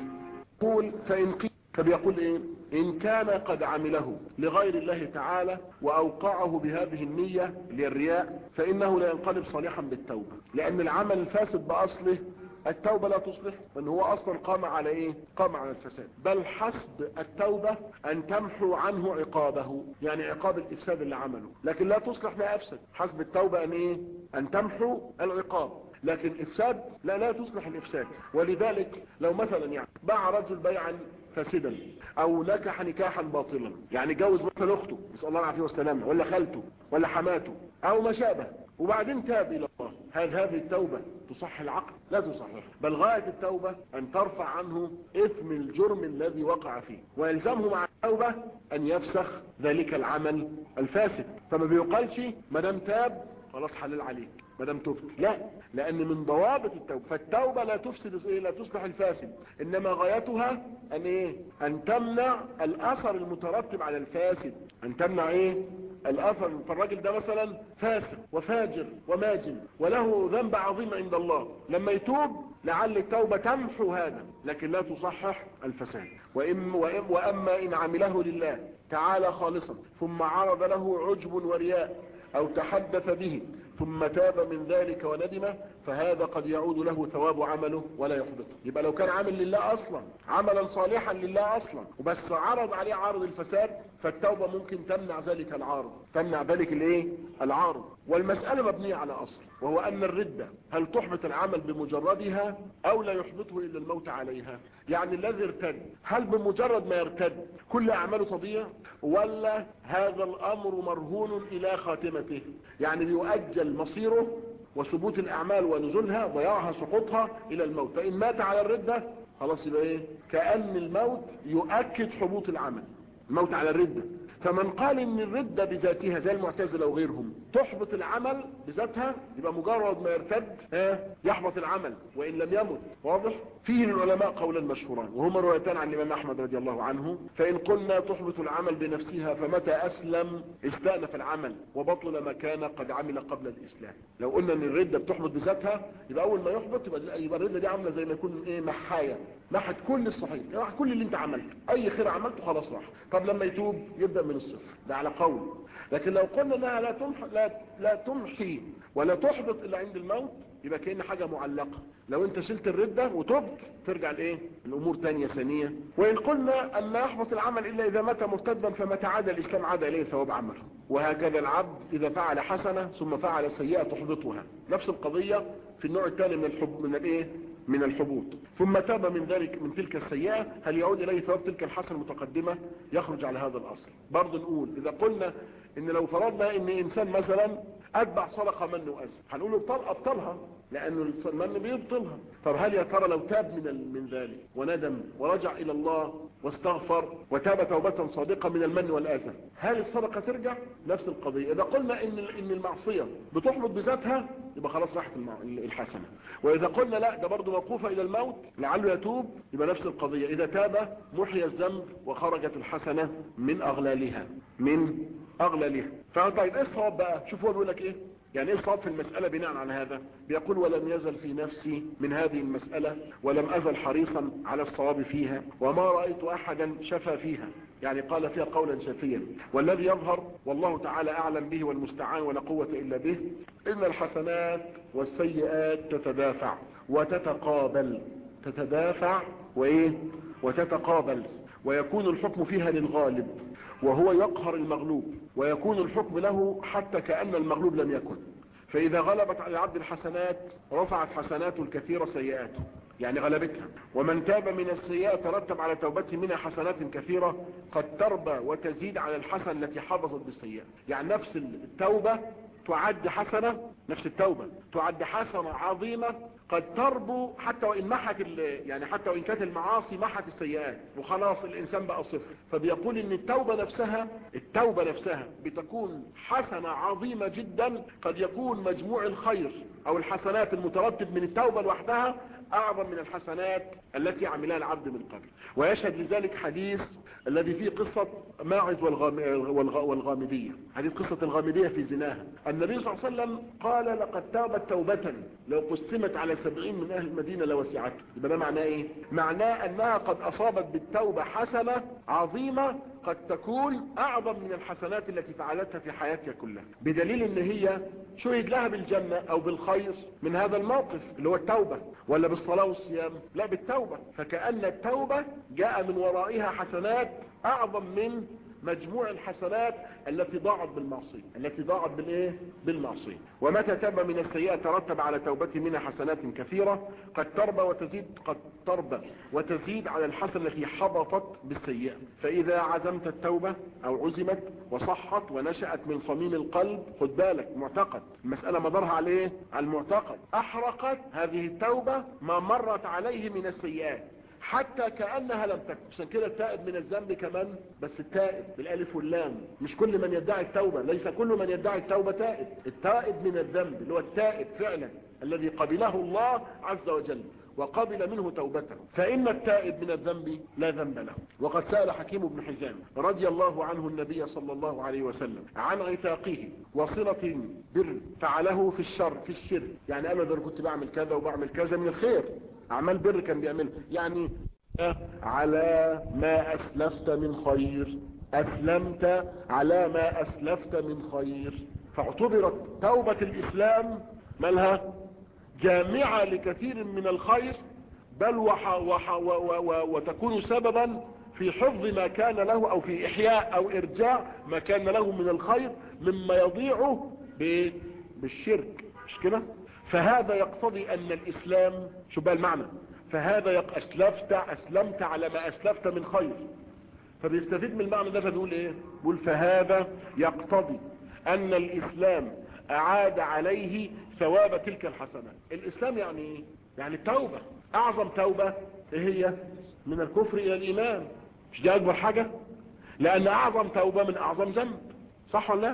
يقول فان قيل فبيقول ايه ان كان قد عمله لغير الله تعالى واوقعه بهذه النية للرياء فانه لا ينقلب صالحا بالتوبة لان العمل الفاسد باصله التوبة لا تصلح لان هو اصلا قام على ايه قام على الفساد بل حسب التوبة ان تمحو عنه عقابه يعني عقاب الافساد اللي عمله لكن لا تصلح ما افسد حسب التوبة ان ايه ان تمحو العقاب لكن افساد لا لا تصلح الافساد ولذلك لو مثلا يعني باع رجل بيعا فاسدا او نكح نكاحا باطلا يعني جوز مثلا اخته نسال الله العافيه والسلامه ولا خالته ولا حماته او ما شابه وبعدين تاب الى الله هل هذه التوبة تصح العقل لا تصحح بل غاية التوبة ان ترفع عنه اثم الجرم الذي وقع فيه ويلزمه مع التوبة ان يفسخ ذلك العمل الفاسد فما بيقالش ما دام تاب خلاص حلال عليك ما دام تبت لا لان من ضوابط التوبة فالتوبة لا تفسد ايه لا تصلح الفاسد انما غايتها ان ايه ان تمنع الاثر المترتب على الفاسد ان تمنع ايه الاثر فالراجل ده مثلا فاسق وفاجر وماجن وله ذنب عظيم عند الله لما يتوب لعل التوبة تمحو هذا لكن لا تصحح الفساد وإم وإم وأما إن عمله لله تعالى خالصا ثم عرض له عجب ورياء أو تحدث به ثم تاب من ذلك وندم فهذا قد يعود له ثواب عمله ولا يحبطه يبقى لو كان عامل لله اصلا عملا صالحا لله اصلا وبس عرض عليه عارض الفساد فالتوبة ممكن تمنع ذلك العارض تمنع ذلك الايه العارض والمسألة مبنية على اصل وهو ان الردة هل تحبط العمل بمجردها او لا يحبطه الا الموت عليها يعني الذي ارتد هل بمجرد ما يرتد كل اعماله تضيع ولا هذا الامر مرهون الى خاتمته يعني بيؤجل مصيره وثبوت الاعمال ونزولها ضياعها سقوطها الى الموت فان مات على الردة خلاص يبقى ايه كأن الموت يؤكد حبوط العمل الموت على الردة فمن قال ان الردة بذاتها زي المعتزلة وغيرهم تحبط العمل بذاتها يبقى مجرد ما يرتد ها يحبط العمل وان لم يمت واضح فيه للعلماء قولا مشهوران وهما روايتان عن الامام احمد رضي الله عنه فان قلنا تحبط العمل بنفسها فمتى اسلم استأنف العمل وبطل ما كان قد عمل قبل الاسلام لو قلنا ان الردة بتحبط بذاتها يبقى اول ما يحبط يبقى, يبقى الردة دي عاملة زي ما يكون ايه محاية محت كل الصحيح محت كل اللي انت عملته اي خير عملته خلاص راح طب لما يتوب يبدأ من الصفر ده على قول لكن لو قلنا انها لا تمحي لا, لا تمحي ولا تحبط الا عند الموت يبقى كأن حاجة معلقة لو انت شلت الردة وتبت ترجع لايه الامور تانية ثانية وان قلنا ان لا يحبط العمل الا اذا مات مرتدا فمتى عاد الاسلام عاد اليه ثواب عمله وهكذا العبد اذا فعل حسنة ثم فعل سيئة تحبطها نفس القضية في النوع الثاني من الحب من الايه من الحبوط ثم تاب من ذلك من تلك السيئة هل يعود اليه ثواب تلك الحسنة المتقدمة يخرج على هذا الاصل برضه نقول اذا قلنا ان لو فرضنا ان انسان مثلا اتبع صدقه من واذى هنقول ابطل ابطلها لان المن بيبطلها طب هل يا ترى لو تاب من من ذلك وندم ورجع الى الله واستغفر وتاب توبه صادقه من المن والاذى هل الصدقه ترجع نفس القضيه اذا قلنا ان ان المعصيه بتحبط بذاتها يبقى خلاص راحت الحسنه واذا قلنا لا ده برضه موقوفه الى الموت لعله يتوب يبقى نفس القضيه اذا تاب محي الذنب وخرجت الحسنه من اغلالها من اغلالها فطيب ايه الصواب بقى شوف هو بيقول لك ايه يعني ايه الصواب في المسألة بناء على هذا بيقول ولم يزل في نفسي من هذه المسألة ولم ازل حريصا على الصواب فيها وما رأيت احدا شفى فيها يعني قال فيها قولا شفيا والذي يظهر والله تعالى اعلم به والمستعان ولا قوة الا به ان الحسنات والسيئات تتدافع وتتقابل تتدافع وايه وتتقابل ويكون الحكم فيها للغالب وهو يقهر المغلوب ويكون الحكم له حتى كأن المغلوب لم يكن فإذا غلبت على العبد الحسنات رفعت حسناته الكثيرة سيئاته يعني غلبتها ومن تاب من السيئة ترتب على توبته منها حسنات كثيرة قد تربى وتزيد على الحسن التي حفظت بالسيئة يعني نفس التوبة تعد حسنة نفس التوبة تعد حسنة عظيمة قد تربو حتى وإن محت يعني حتى وإن كانت المعاصي محت السيئات وخلاص الإنسان بقى صفر فبيقول إن التوبة نفسها التوبة نفسها بتكون حسنة عظيمة جدا قد يكون مجموع الخير أو الحسنات المترتب من التوبة لوحدها أعظم من الحسنات التي عملها العبد من قبل ويشهد لذلك حديث الذي فيه قصة ماعز والغام... والغ... والغامدية حديث قصة الغامدية في زناها النبي صلى الله عليه وسلم قال لقد تابت توبة لو قسمت على سبعين من أهل المدينة لوسعته يبقى ده معناه إيه معناه أنها قد أصابت بالتوبة حسنة عظيمة قد تكون أعظم من الحسنات التي فعلتها في حياتها كلها بدليل أن هي شهد لها بالجنة أو بالخير من هذا الموقف اللي هو التوبة ولا بالصلاة والصيام لا بالتوبة فكأن التوبة جاء من ورائها حسنات أعظم من مجموع الحسنات التي ضاعت بالمعصية التي ضاعت بالايه بالمعصية ومتى تاب من السيئة ترتب على توبته منها حسنات كثيرة قد تربى وتزيد قد تربى وتزيد على الحسنة التي حبطت بالسيئة فإذا عزمت التوبة أو عزمت وصحت ونشأت من صميم القلب خد بالك معتقد المسألة مدارها على ايه على المعتقد أحرقت هذه التوبة ما مرت عليه من السيئات حتى كأنها لم تكن عشان كده التائب من الذنب كمان بس التائب بالالف واللام مش كل من يدعي التوبة ليس كل من يدعي التوبة تائب التائب من الذنب اللي هو التائب فعلا الذي قبله الله عز وجل وقبل منه توبته فإن التائب من الذنب لا ذنب له وقد سأل حكيم بن حزام رضي الله عنه النبي صلى الله عليه وسلم عن عتاقه وصلة بر فعله في الشر في الشرك يعني أنا ده كنت بعمل كذا وبعمل كذا من الخير اعمال بر كان بيعملها يعني على ما اسلفت من خير اسلمت على ما اسلفت من خير فاعتبرت توبة الاسلام مالها جامعة لكثير من الخير بل وح وح و و و وتكون سببا في حفظ ما كان له او في احياء او ارجاع ما كان له من الخير مما يضيع بالشرك مش كده فهذا يقتضي ان الاسلام شو بقى المعنى فهذا يق... اسلفت اسلمت على ما اسلفت من خير فبيستفيد من المعنى ده فبيقول ايه بيقول فهذا يقتضي ان الاسلام اعاد عليه ثواب تلك الحسنات الاسلام يعني ايه يعني التوبة اعظم توبة ايه هي من الكفر الى الايمان مش دي اكبر حاجة لان اعظم توبة من اعظم ذنب صح ولا لا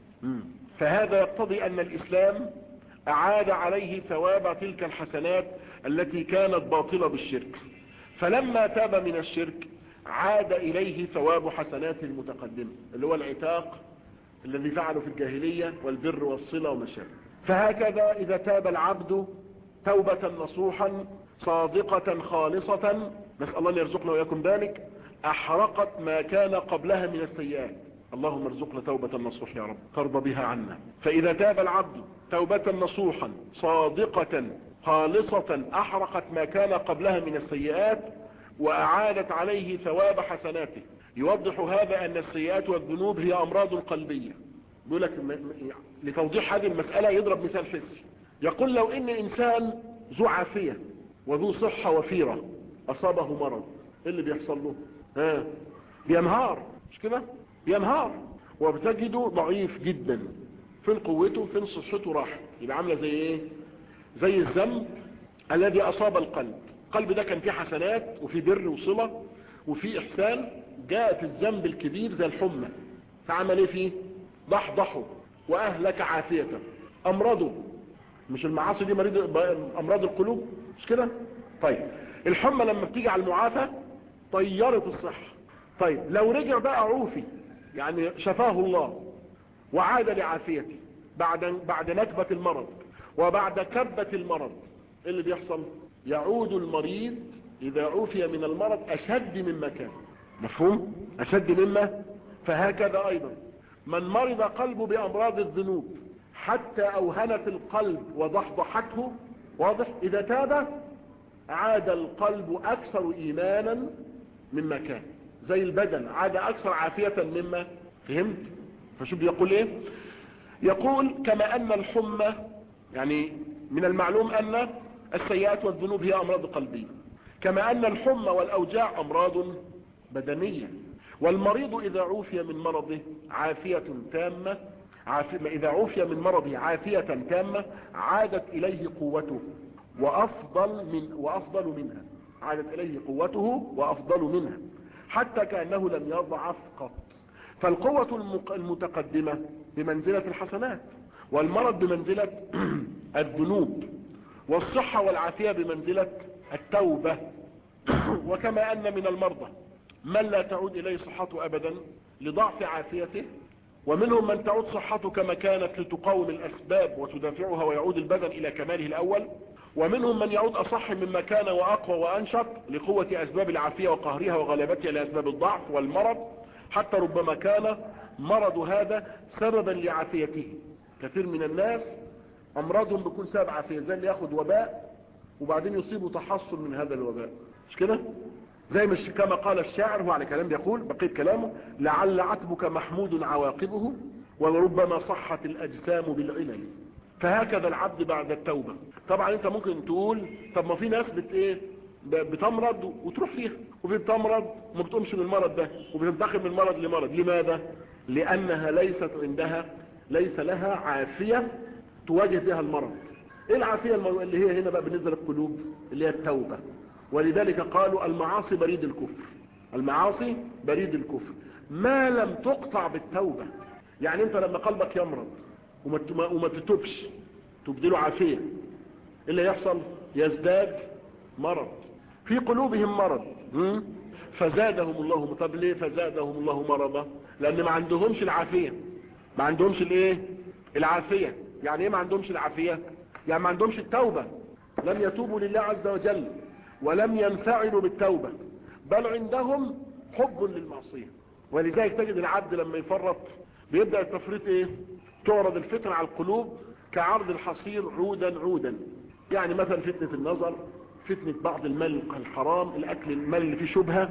فهذا يقتضي ان الاسلام اعاد عليه ثواب تلك الحسنات التي كانت باطلة بالشرك فلما تاب من الشرك عاد اليه ثواب حسنات المتقدمة اللي هو العتاق الذي فعله في الجاهلية والبر والصلة وما شابه فهكذا اذا تاب العبد توبة نصوحا صادقة خالصة نسأل الله ان يرزقنا ويكم ذلك احرقت ما كان قبلها من السيئات اللهم ارزقنا توبة نصوح يا رب ترضى بها عنا فإذا تاب العبد توبة نصوحا صادقة خالصة أحرقت ما كان قبلها من السيئات وأعادت عليه ثواب حسناته يوضح هذا أن السيئات والذنوب هي أمراض قلبية يقول لك لتوضيح هذه المسألة يضرب مثال حسي يقول لو إن إنسان ذو عافية وذو صحة وفيرة أصابه مرض إيه اللي بيحصل له ها بينهار مش كده ينهار وبتجده ضعيف جدا فين قوته فين صحته راح يبقى عامله زي ايه زي الذنب الذي اصاب القلب القلب ده كان فيه حسنات وفيه بر وصلة وفيه احسان جاءت الذنب الكبير زي الحمى فعمل ايه فيه ضحضحه واهلك عافيته امراضه مش المعاصي دي مريض امراض القلوب مش كده طيب الحمى لما بتيجي على المعافى طيرت الصحة طيب لو رجع بقى عوفي يعني شفاه الله وعاد لعافيته بعد بعد نكبة المرض وبعد كبة المرض ايه اللي بيحصل يعود المريض اذا عوفي من المرض اشد مما كان مفهوم اشد مما فهكذا ايضا من مرض قلبه بامراض الذنوب حتى اوهنت القلب وضحضحته واضح اذا تاب عاد القلب اكثر ايمانا مما كان زي البدن عاد اكثر عافية مما فهمت فشوف يقول ايه يقول كما ان الحمى يعني من المعلوم ان السيئات والذنوب هي امراض قلبية كما ان الحمى والاوجاع امراض بدنية والمريض اذا عوفي من مرضه عافية تامة عافية اذا عوفي من مرضه عافية تامة عادت اليه قوته وافضل من وافضل منها عادت اليه قوته وافضل منها حتى كأنه لم يضعف قط فالقوة المتقدمة بمنزلة الحسنات والمرض بمنزلة الذنوب والصحة والعافية بمنزلة التوبة وكما أن من المرضى من لا تعود إليه صحته أبدا لضعف عافيته ومنهم من تعود صحته كما كانت لتقاوم الأسباب وتدافعها ويعود البدن إلى كماله الأول ومنهم من يعود أصح مما كان وأقوى وأنشط لقوة أسباب العافية وقهرها وغلبتها لأسباب الضعف والمرض حتى ربما كان مرض هذا سببا لعافيته كثير من الناس أمراضهم بيكون سبب عافية زي اللي ياخد وباء وبعدين يصيبه تحصن من هذا الوباء مش كده زي مش كما قال الشاعر هو على كلام بيقول بقيت كلامه لعل عتبك محمود عواقبه ولربما صحت الأجسام بالعلل فهكذا العبد بعد التوبة طبعا انت ممكن تقول طب ما في ناس بت ايه بتمرض وتروح فيها وفي بتمرض وما بتقومش من المرض ده وبتنتقل من مرض لمرض لماذا لانها ليست عندها ليس لها عافية تواجه بها المرض ايه العافية اللي هي هنا بقى بالنسبة للقلوب اللي هي التوبة ولذلك قالوا المعاصي بريد الكفر المعاصي بريد الكفر ما لم تقطع بالتوبة يعني انت لما قلبك يمرض وما وما تتوبش تبدله عافية اللي يحصل يزداد مرض في قلوبهم مرض فزادهم الله طب ليه فزادهم الله مرضا لان ما عندهمش العافية ما عندهمش الايه العافية يعني ايه ما عندهمش العافية يعني ما عندهمش التوبة لم يتوبوا لله عز وجل ولم ينفعلوا بالتوبة بل عندهم حب للمعصية ولذلك تجد العبد لما يفرط بيبدأ التفريط ايه تعرض الفتنة على القلوب كعرض الحصير عودا عودا يعني مثلا فتنة النظر فتنة بعض المال الحرام الاكل المال اللي فيه شبهة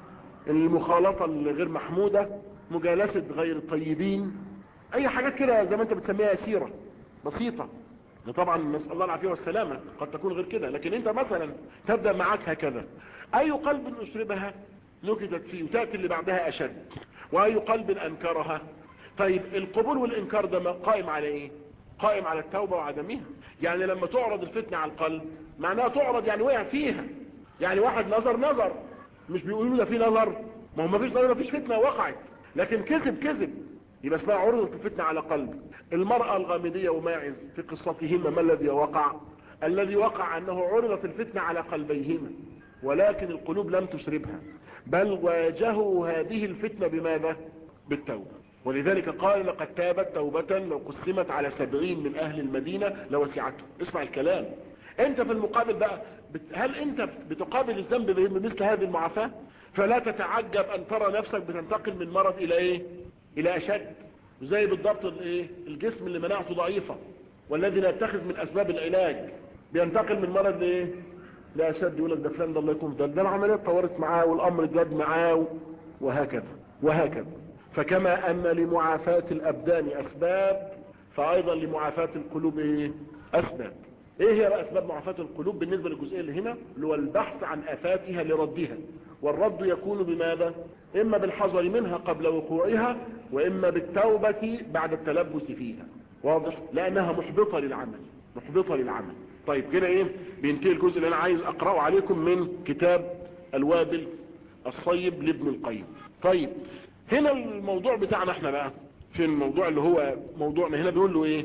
المخالطة الغير محمودة مجالسة غير الطيبين اي حاجات كده زي ما انت بتسميها يسيرة بسيطة طبعا نسأل الله العافية والسلامة قد تكون غير كده لكن انت مثلا تبدأ معك هكذا اي قلب اشربها نكتت فيه وتأتي اللي بعدها اشد واي قلب انكرها طيب القبول والانكار ده قائم على ايه قائم على التوبة وعدمها يعني لما تعرض الفتنة على القلب معناها تعرض يعني وقع فيها يعني واحد نظر نظر مش بيقولوا ده في نظر ما هو ما فيش نظر ما فيش فتنة وقعت لكن كذب كذب يبقى اسمها عرضت الفتنة على قلب المرأة الغامدية وماعز في قصتهما ما الذي وقع الذي وقع انه عرضت الفتنة على قلبيهما ولكن القلوب لم تشربها بل واجهوا هذه الفتنة بماذا بالتوبة ولذلك قال لقد تابت توبة لو قسمت على سبعين من اهل المدينة لوسعته اسمع الكلام انت في المقابل بقى هل انت بتقابل الذنب بمثل هذه المعافاة فلا تتعجب ان ترى نفسك بتنتقل من مرض الى ايه الى اشد زي بالضبط الايه الجسم اللي مناعته ضعيفة والذي لا يتخذ من اسباب العلاج بينتقل من مرض لايه لاشد يقول لك ده فلان ده الله يكون ده ده العمليه اتطورت معاه والامر جد معاه وهكذا وهكذا فكما ان لمعافاة الابدان اسباب فايضا لمعافاة القلوب ايه اسباب ايه هي بقى اسباب معافاة القلوب بالنسبة للجزئية اللي هنا اللي هو البحث عن افاتها لردها والرد يكون بماذا اما بالحذر منها قبل وقوعها واما بالتوبة بعد التلبس فيها واضح لانها محبطة للعمل محبطة للعمل طيب كده ايه بينتهي الجزء اللي انا عايز اقرأه عليكم من كتاب الوابل الصيب لابن القيم طيب هنا الموضوع بتاعنا احنا بقى في الموضوع اللي هو موضوعنا هنا بيقول له ايه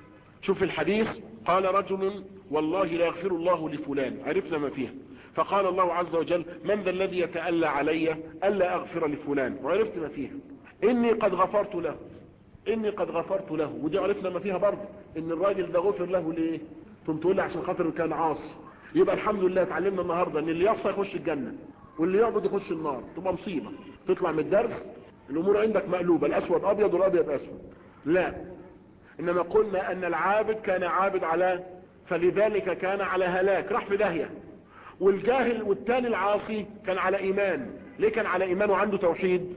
شوف الحديث قال رجل والله لا يغفر الله لفلان عرفنا ما فيها فقال الله عز وجل من ذا الذي يتألى علي ألا أغفر لفلان وعرفت ما فيها إني قد غفرت له إني قد غفرت له ودي عرفنا ما فيها برضه إن الراجل ده غفر له ليه ثم تقول لي عشان خاطر كان عاصي يبقى الحمد لله اتعلمنا النهاردة ان اللي يعصى يخش الجنة واللي يعبد يخش النار تبقى مصيبة تطلع من الدرس الامور عندك مقلوبة الاسود ابيض والابيض اسود لا انما قلنا ان العابد كان عابد على فلذلك كان على هلاك راح في داهية والجاهل والتاني العاصي كان على ايمان ليه كان على ايمان وعنده توحيد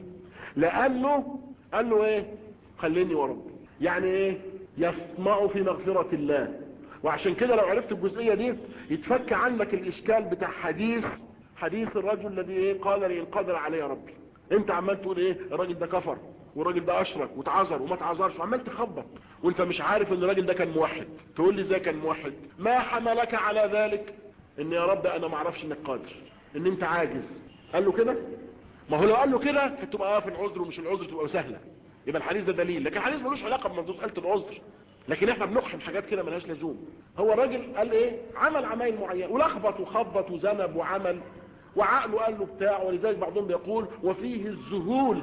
لانه قال له ايه خليني ورب يعني ايه يسمع في مغفرة الله وعشان كده لو عرفت الجزئية دي يتفك عنك الاشكال بتاع حديث حديث الرجل الذي ايه قال لي ان قدر علي ربي انت عمال تقول ايه الراجل ده كفر والراجل ده اشرك واتعذر وما اتعذرش وعمال تخبط وانت مش عارف ان الراجل ده كان موحد تقول لي ازاي كان موحد ما حملك على ذلك ان يا رب انا ما اعرفش انك قادر ان انت عاجز قال له كده ما هو لو قال له كده كانت تبقى اه في العذر ومش العذر تبقى سهله يبقى الحديث ده دليل لكن الحديث ملوش علاقه بمساله العذر لكن احنا بنقحم حاجات كده ملهاش لزوم هو الراجل قال ايه عمل عمايل معينه ولخبط وخبط وذنب وعمل وعقله قال له بتاع ولذلك بعضهم بيقول وفيه الذهول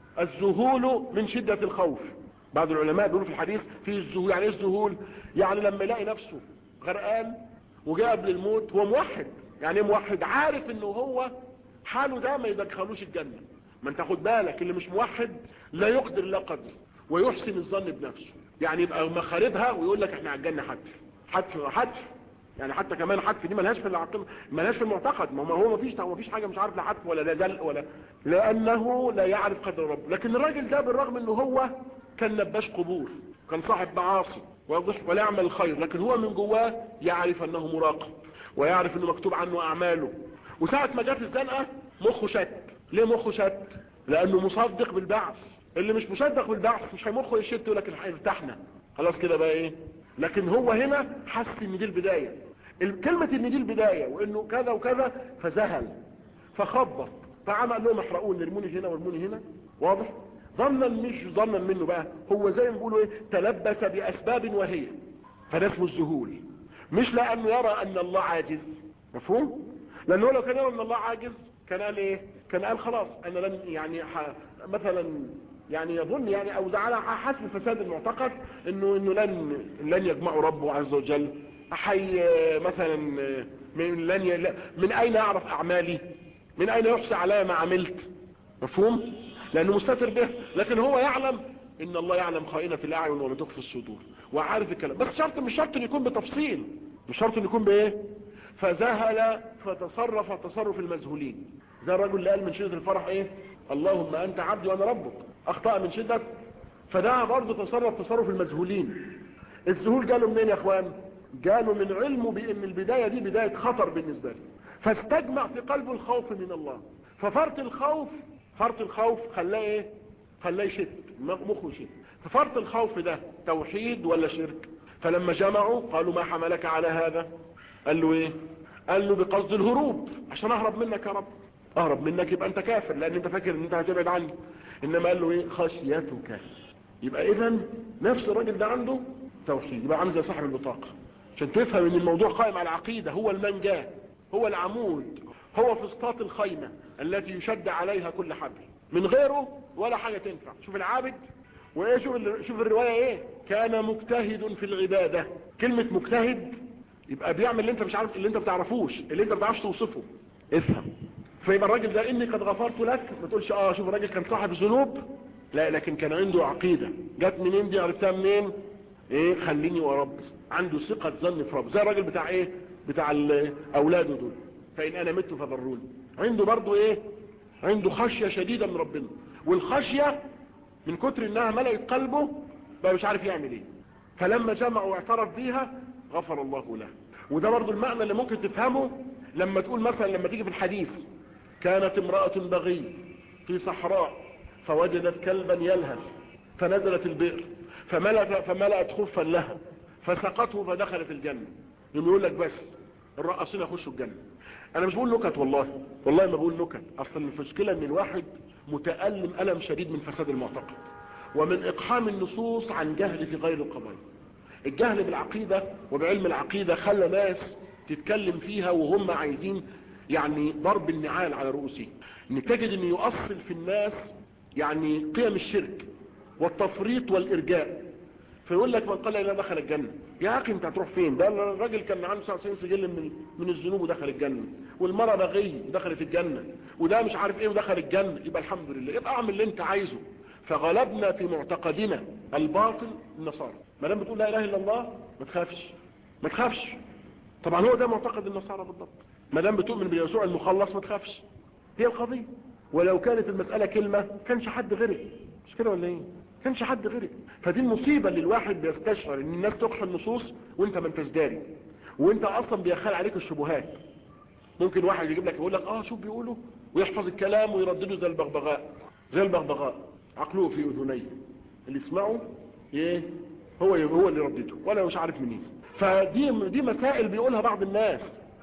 الذهول من شدة الخوف بعض العلماء بيقولوا في الحديث فيه الذهول يعني ايه الذهول يعني لما يلاقي نفسه غرقان وجاء قبل الموت هو موحد يعني ايه موحد عارف انه هو حاله ده ما يدخلوش الجنة ما انت خد بالك اللي مش موحد لا يقدر لا قدر ويحسن الظن بنفسه يعني يبقى مخاربها ويقول لك احنا على الجنة حتف حتف حتف يعني حتى كمان حتف دي ملهاش في العقل ملهاش في المعتقد ما هو ما فيش ما فيش حاجه مش عارف لا حتف ولا لا دل ولا لانه لا يعرف قدر ربه لكن الراجل ده بالرغم انه هو كان نباش قبور كان صاحب معاصي واضح ولا يعمل الخير لكن هو من جواه يعرف انه مراقب ويعرف انه مكتوب عنه اعماله وساعة ما جت الزنقة مخه شت ليه مخه شت لانه مصدق بالبعث اللي مش مصدق بالبعث مش هيمخه يشت يقول لك ارتحنا خلاص كده بقى ايه لكن هو هنا حس ان دي البداية كلمة ان دي البداية وانه كذا وكذا فذهل فخبط فعمل لهم احرقوني ارموني هنا وارموني هنا واضح ظنا مش ظنا منه بقى هو زي ما بيقولوا ايه تلبس باسباب وهي فده اسمه الذهول مش لانه يرى ان الله عاجز مفهوم لانه لو كان يرى ان الله عاجز كان قال ايه كان قال خلاص انا لن يعني ح... مثلا يعني يظن يعني او على حسب فساد المعتقد انه انه لن لن يجمعه ربه عز وجل حي مثلا من لن ي... من اين اعرف اعمالي من اين يحصى علي ما عملت مفهوم لانه مستتر به لكن هو يعلم ان الله يعلم خائنة الاعين وما تخفي الصدور وعارف الكلام بس شرط مش شرط ان يكون بتفصيل مش شرط ان يكون بايه فذهل فتصرف تصرف المذهولين زي الرجل اللي قال من شدة الفرح ايه اللهم انت عبدي وانا ربك اخطأ من شدة فده برضه تصرف تصرف المذهولين الذهول جاله منين يا اخوان جاله من علمه بان البداية دي بداية خطر بالنسبة له فاستجمع في قلبه الخوف من الله ففرط الخوف فرط الخوف خلاه ايه خلاه يشت مخه يشت ففرط الخوف ده توحيد ولا شرك فلما جمعوا قالوا ما حملك على هذا قال له ايه قال له بقصد الهروب عشان اهرب منك يا رب اهرب منك يبقى انت كافر لان انت فاكر ان انت هتبعد عني انما قال له ايه خشيتك يبقى اذا نفس الراجل ده عنده توحيد يبقى عامل زي صاحب البطاقه عشان تفهم ان الموضوع قائم على العقيده هو المنجاه هو العمود هو فسطاط الخيمه التي يشد عليها كل حبل من غيره ولا حاجه تنفع شوف العابد وايه شوف شوف الروايه ايه كان مجتهد في العباده كلمه مجتهد يبقى بيعمل اللي انت مش عارف اللي انت بتعرفوش اللي انت ما بتعرفش توصفه افهم فيبقى الراجل ده اني قد غفرت لك ما تقولش اه شوف الراجل كان صاحب ذنوب لا لكن كان عنده عقيده جت منين دي عرفتها منين ايه خليني ورب عنده ثقه ظن في رب زي الراجل بتاع ايه بتاع اولاده دول فان انا مت فضروني عنده برضو ايه عنده خشيه شديده من ربنا والخشيه من كتر انها ملأت قلبه بقى مش عارف يعمل ايه فلما جمع واعترف بيها غفر الله له وده برضو المعنى اللي ممكن تفهمه لما تقول مثلا لما تيجي في الحديث كانت امرأة بغي في صحراء فوجدت كلبا يلهث فنزلت البئر فملأت, فملأت خفا لها فسقته فدخلت الجنة يقول لك بس الرقصين يخشوا الجنة انا مش بقول نكت والله والله ما بقول نكت اصلا المشكلة ان الواحد متألم ألم شديد من فساد المعتقد ومن اقحام النصوص عن جهل في غير القضايا الجهل بالعقيدة وبعلم العقيدة خلى ناس تتكلم فيها وهم عايزين يعني ضرب النعال على رؤوسهم ان تجد ان يؤصل في الناس يعني قيم الشرك والتفريط والارجاء فيقول لك من قال الى دخل الجنة يا اخي انت هتروح فين ده الراجل كان عنده 99 سجل من من الذنوب ودخل الجنة والمرأة بغي ودخلت الجنة وده مش عارف ايه ودخل الجنة يبقى الحمد لله يبقى اعمل اللي انت عايزه فغلبنا في معتقدنا الباطل النصارى ما دام بتقول لا اله الا الله ما تخافش ما تخافش طبعا هو ده معتقد النصارى بالضبط ما دام بتؤمن بيسوع المخلص ما تخافش هي القضيه ولو كانت المسألة كلمة كانش حد غرق مش كده ولا ايه كانش حد غرق فدي المصيبة اللي الواحد بيستشعر ان الناس تقحى النصوص وانت ما انتش داري وانت اصلا بيخال عليك الشبهات ممكن واحد يجيب لك يقول لك اه شوف بيقولوا ويحفظ الكلام ويردده زي البغبغاء زي البغبغاء عقله في اذنيه اللي يسمعه ايه هو هو اللي يردده ولا مش عارف منين فدي دي مسائل بيقولها بعض الناس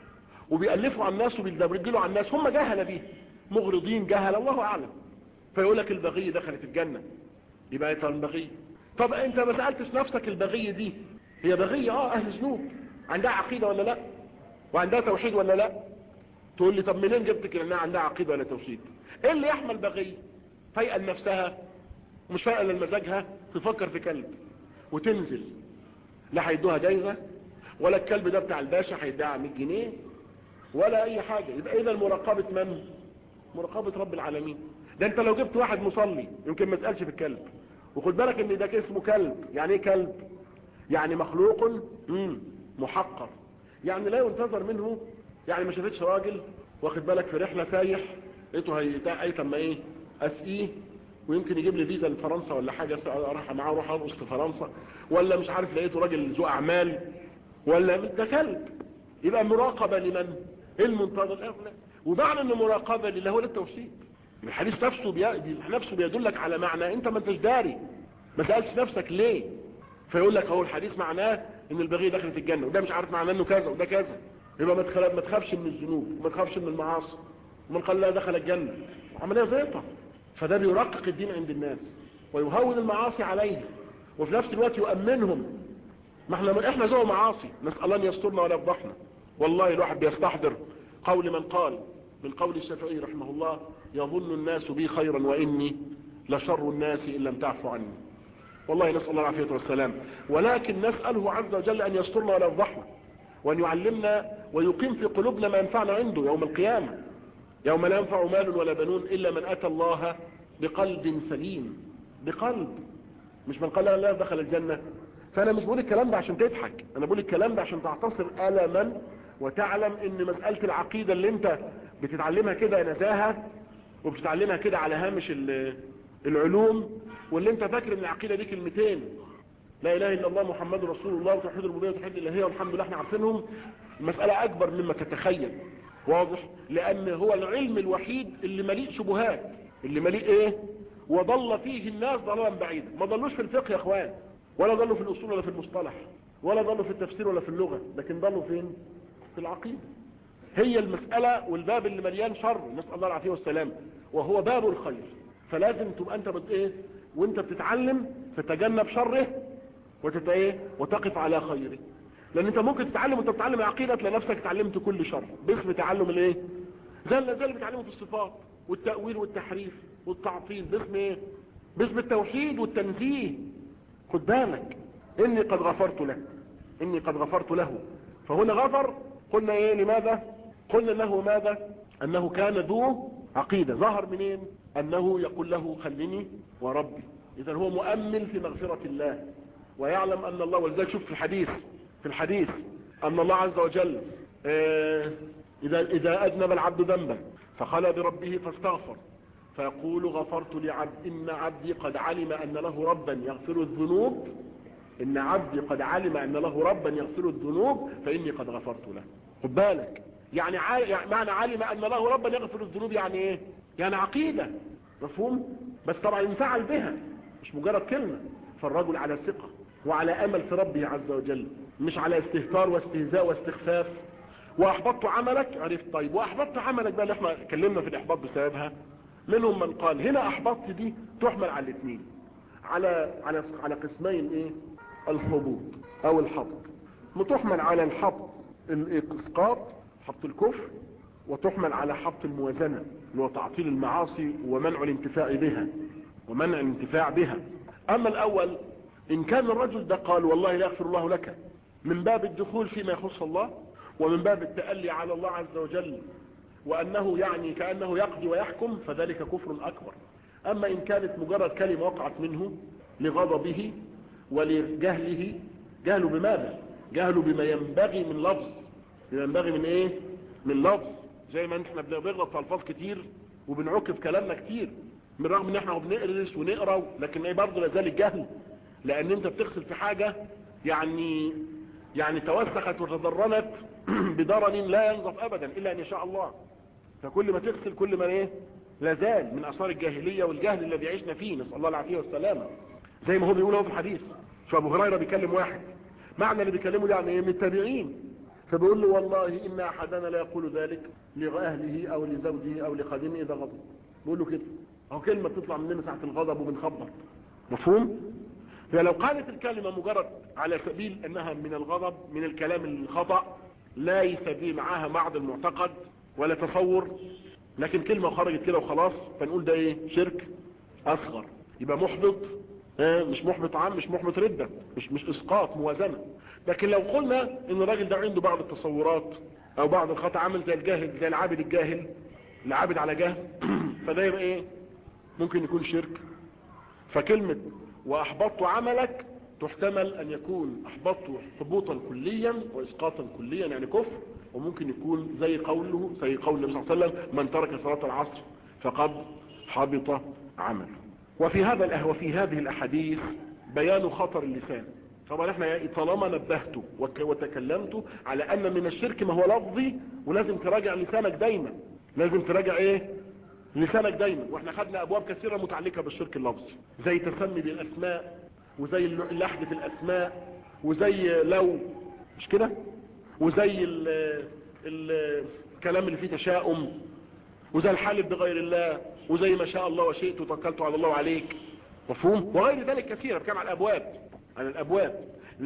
وبيألفوا على الناس وبيدرجلوا على الناس هم جهله بيه مغرضين جهل الله اعلم فيقول لك البغي دخلت الجنه يبقى انت البغي طب انت ما سالتش نفسك البغي دي هي بغيه اه اهل ذنوب عندها عقيده ولا لا وعندها توحيد ولا لا تقول لي طب منين جبت كده انها عندها عقيده ولا توحيد ايه اللي يحمل بغي فايقه لنفسها ومش فايقه لمزاجها تفكر في كلب وتنزل لا هيدوها جايزه ولا الكلب ده بتاع الباشا هيدعى 100 جنيه ولا اي حاجه يبقى اذا مراقبه من مراقبه رب العالمين ده انت لو جبت واحد مصلي يمكن ما اسالش في الكلب وخد بالك ان ده اسمه كلب يعني ايه كلب يعني مخلوق مم. محقر يعني لا ينتظر منه يعني ما شافتش راجل واخد بالك في رحله سايح لقيته هيتاع اي طب ما ايه اسقيه ويمكن يجيب لي فيزا لفرنسا ولا حاجه اروح معاه اروح ارقص في فرنسا ولا مش عارف لقيته راجل ذو اعمال ولا ده كلب يبقى مراقبه لمن المنتظر ومعنى ان مراقبه لله هو التوحيد الحديث نفسه بي... نفسه بيدلك على معنى انت ما انتش داري ما سالتش نفسك ليه فيقول لك اهو الحديث معناه ان البغي دخلت الجنه وده مش عارف معناه انه كذا وده كذا يبقى ما تخل... ما تخافش من الذنوب وما تخافش من المعاصي ومن قال لا دخل الجنه عمليه زيطه فده بيرقق الدين عند الناس ويهون المعاصي عليه وفي نفس الوقت يؤمنهم ما احنا احنا ذو معاصي نسال الله ان يسترنا ولا يفضحنا والله الواحد بيستحضر قول من قال من قول الشافعي رحمه الله يظن الناس بي خيرا واني لشر الناس ان لم تعفوا عني والله نسال الله العافيه والسلام ولكن نساله عز وجل ان يسترنا ولا يفضحنا وان يعلمنا ويقيم في قلوبنا ما ينفعنا عنده يوم القيامه يوم لا ينفع مال ولا بنون الا من اتى الله بقلب سليم بقلب مش من قال لا دخل الجنه فانا مش بقول الكلام ده عشان تضحك انا بقول الكلام ده عشان تعتصر الما وتعلم ان مساله العقيده اللي انت بتتعلمها كده نزاهه وبتتعلمها كده على هامش العلوم واللي انت فاكر ان العقيده دي كلمتين لا اله الا الله محمد رسول الله وتوحيد الربوبيه وتوحيد الالهيه والحمد لله احنا عارفينهم المساله اكبر مما تتخيل واضح لان هو العلم الوحيد اللي مليء شبهات اللي مليء ايه وضل فيه الناس ضلالا بعيدا ما ضلوش في الفقه يا اخوان ولا ضلوا في الاصول ولا في المصطلح ولا ضلوا في التفسير ولا في اللغه لكن ضلوا فين في العقيده هي المسألة والباب اللي مليان شر نسأل الله العافية والسلام وهو باب الخير فلازم تبقى انت بت ايه وانت بتتعلم تتجنب شره وتت ايه وتقف على خيره لان انت ممكن تتعلم وانت بتتعلم العقيدة تلاقي نفسك اتعلمت كل شر باسم تعلم الايه زي زي اللي بتعلمه في الصفات والتأويل والتحريف والتعطيل باسم ايه باسم التوحيد والتنزيه خد بالك اني قد غفرت له اني قد غفرت له فهنا غفر قلنا ايه لماذا قلنا له ماذا انه كان ذو عقيدة ظهر منين انه يقول له خليني وربي اذا هو مؤمن في مغفرة الله ويعلم ان الله ولذلك شوف في الحديث في الحديث ان الله عز وجل اه اذا اذا اذنب العبد ذنبا فخلى بربه فاستغفر فيقول غفرت لعبد ان عبدي قد علم ان له ربا يغفر الذنوب ان عبدي قد علم ان له ربا يغفر الذنوب فاني قد غفرت له خد بالك يعني, ع... يعني معنى علم ان له ربا يغفر الذنوب يعني ايه يعني عقيدة مفهوم بس طبعا انفعل بها مش مجرد كلمة فالرجل على ثقة وعلى امل في ربه عز وجل مش على استهتار واستهزاء واستخفاف واحبطت عملك عرفت طيب واحبطت عملك بقى اللي احنا اتكلمنا في الاحباط بسببها منهم من قال هنا احبطت دي تحمل على الاثنين على على على قسمين ايه الحبوط او الحبط وتحمل على الحبط الاسقاط حبط الكفر وتحمل على حبط الموازنة اللي هو تعطيل المعاصي ومنع الانتفاع بها ومنع الانتفاع بها اما الاول ان كان الرجل ده قال والله لا يغفر الله لك من باب الدخول فيما يخص الله ومن باب التألي على الله عز وجل وانه يعني كأنه يقضي ويحكم فذلك كفر اكبر اما ان كانت مجرد كلمة وقعت منه لغضبه ولجهله جهله بماذا جهله بما ينبغي من لفظ بما ينبغي من ايه من لفظ زي ما احنا بنغلط في الفاظ كتير وبنعك في كلامنا كتير من رغم ان احنا بندرس ونقرا لكن ايه برضه لازال الجهل لان انت بتغسل في حاجه يعني يعني توسخت وتضرنت بضرر لا ينظف ابدا الا ان يشاء الله فكل ما تغسل كل ما ايه لازال من اثار الجاهليه والجهل الذي عشنا فيه نسال الله العافيه والسلامه زي ما هو بيقول هو في الحديث شو ابو هريره بيكلم واحد معنى اللي بيكلمه ده يعني ايه من التابعين فبيقول له والله ان احدنا لا يقول ذلك لاهله او لزوجه او لخادمه اذا غضب بيقول له كده اهو كلمه بتطلع مننا ساعه الغضب وبنخبط مفهوم فلو قالت الكلمة مجرد على سبيل انها من الغضب من الكلام الخطأ ليس به معاها بعض المعتقد ولا تصور لكن كلمة خرجت كده وخلاص فنقول ده ايه شرك اصغر يبقى محبط اه مش محبط عام مش محبط ردة مش مش اسقاط موازنة لكن لو قلنا ان الراجل ده عنده بعض التصورات او بعض الخطأ عامل زي الجاهل زي العابد الجاهل العابد على جهل فده يبقى ايه ممكن يكون شرك فكلمة واحبطت عملك تحتمل ان يكون احبطت حبوطا كليا واسقاطا كليا يعني كفر وممكن يكون زي قوله زي قول النبي صلى الله عليه وسلم من ترك صلاة العصر فقد حبط عمله وفي هذا وفي هذه الاحاديث بيان خطر اللسان طبعا احنا طالما نبهت وتكلمت على ان من الشرك ما هو لفظي ولازم تراجع لسانك دايما لازم تراجع ايه لسانك دايما واحنا خدنا ابواب كثيرة متعلقة بالشرك اللفظي زي تسمي بالاسماء وزي اللحد في الاسماء وزي لو مش كده وزي ال ال الكلام اللي فيه تشاؤم وزي الحالف بغير الله وزي ما شاء الله وشئت وتوكلت على الله عليك مفهوم وغير ذلك كثيرا بكلام على الابواب على الابواب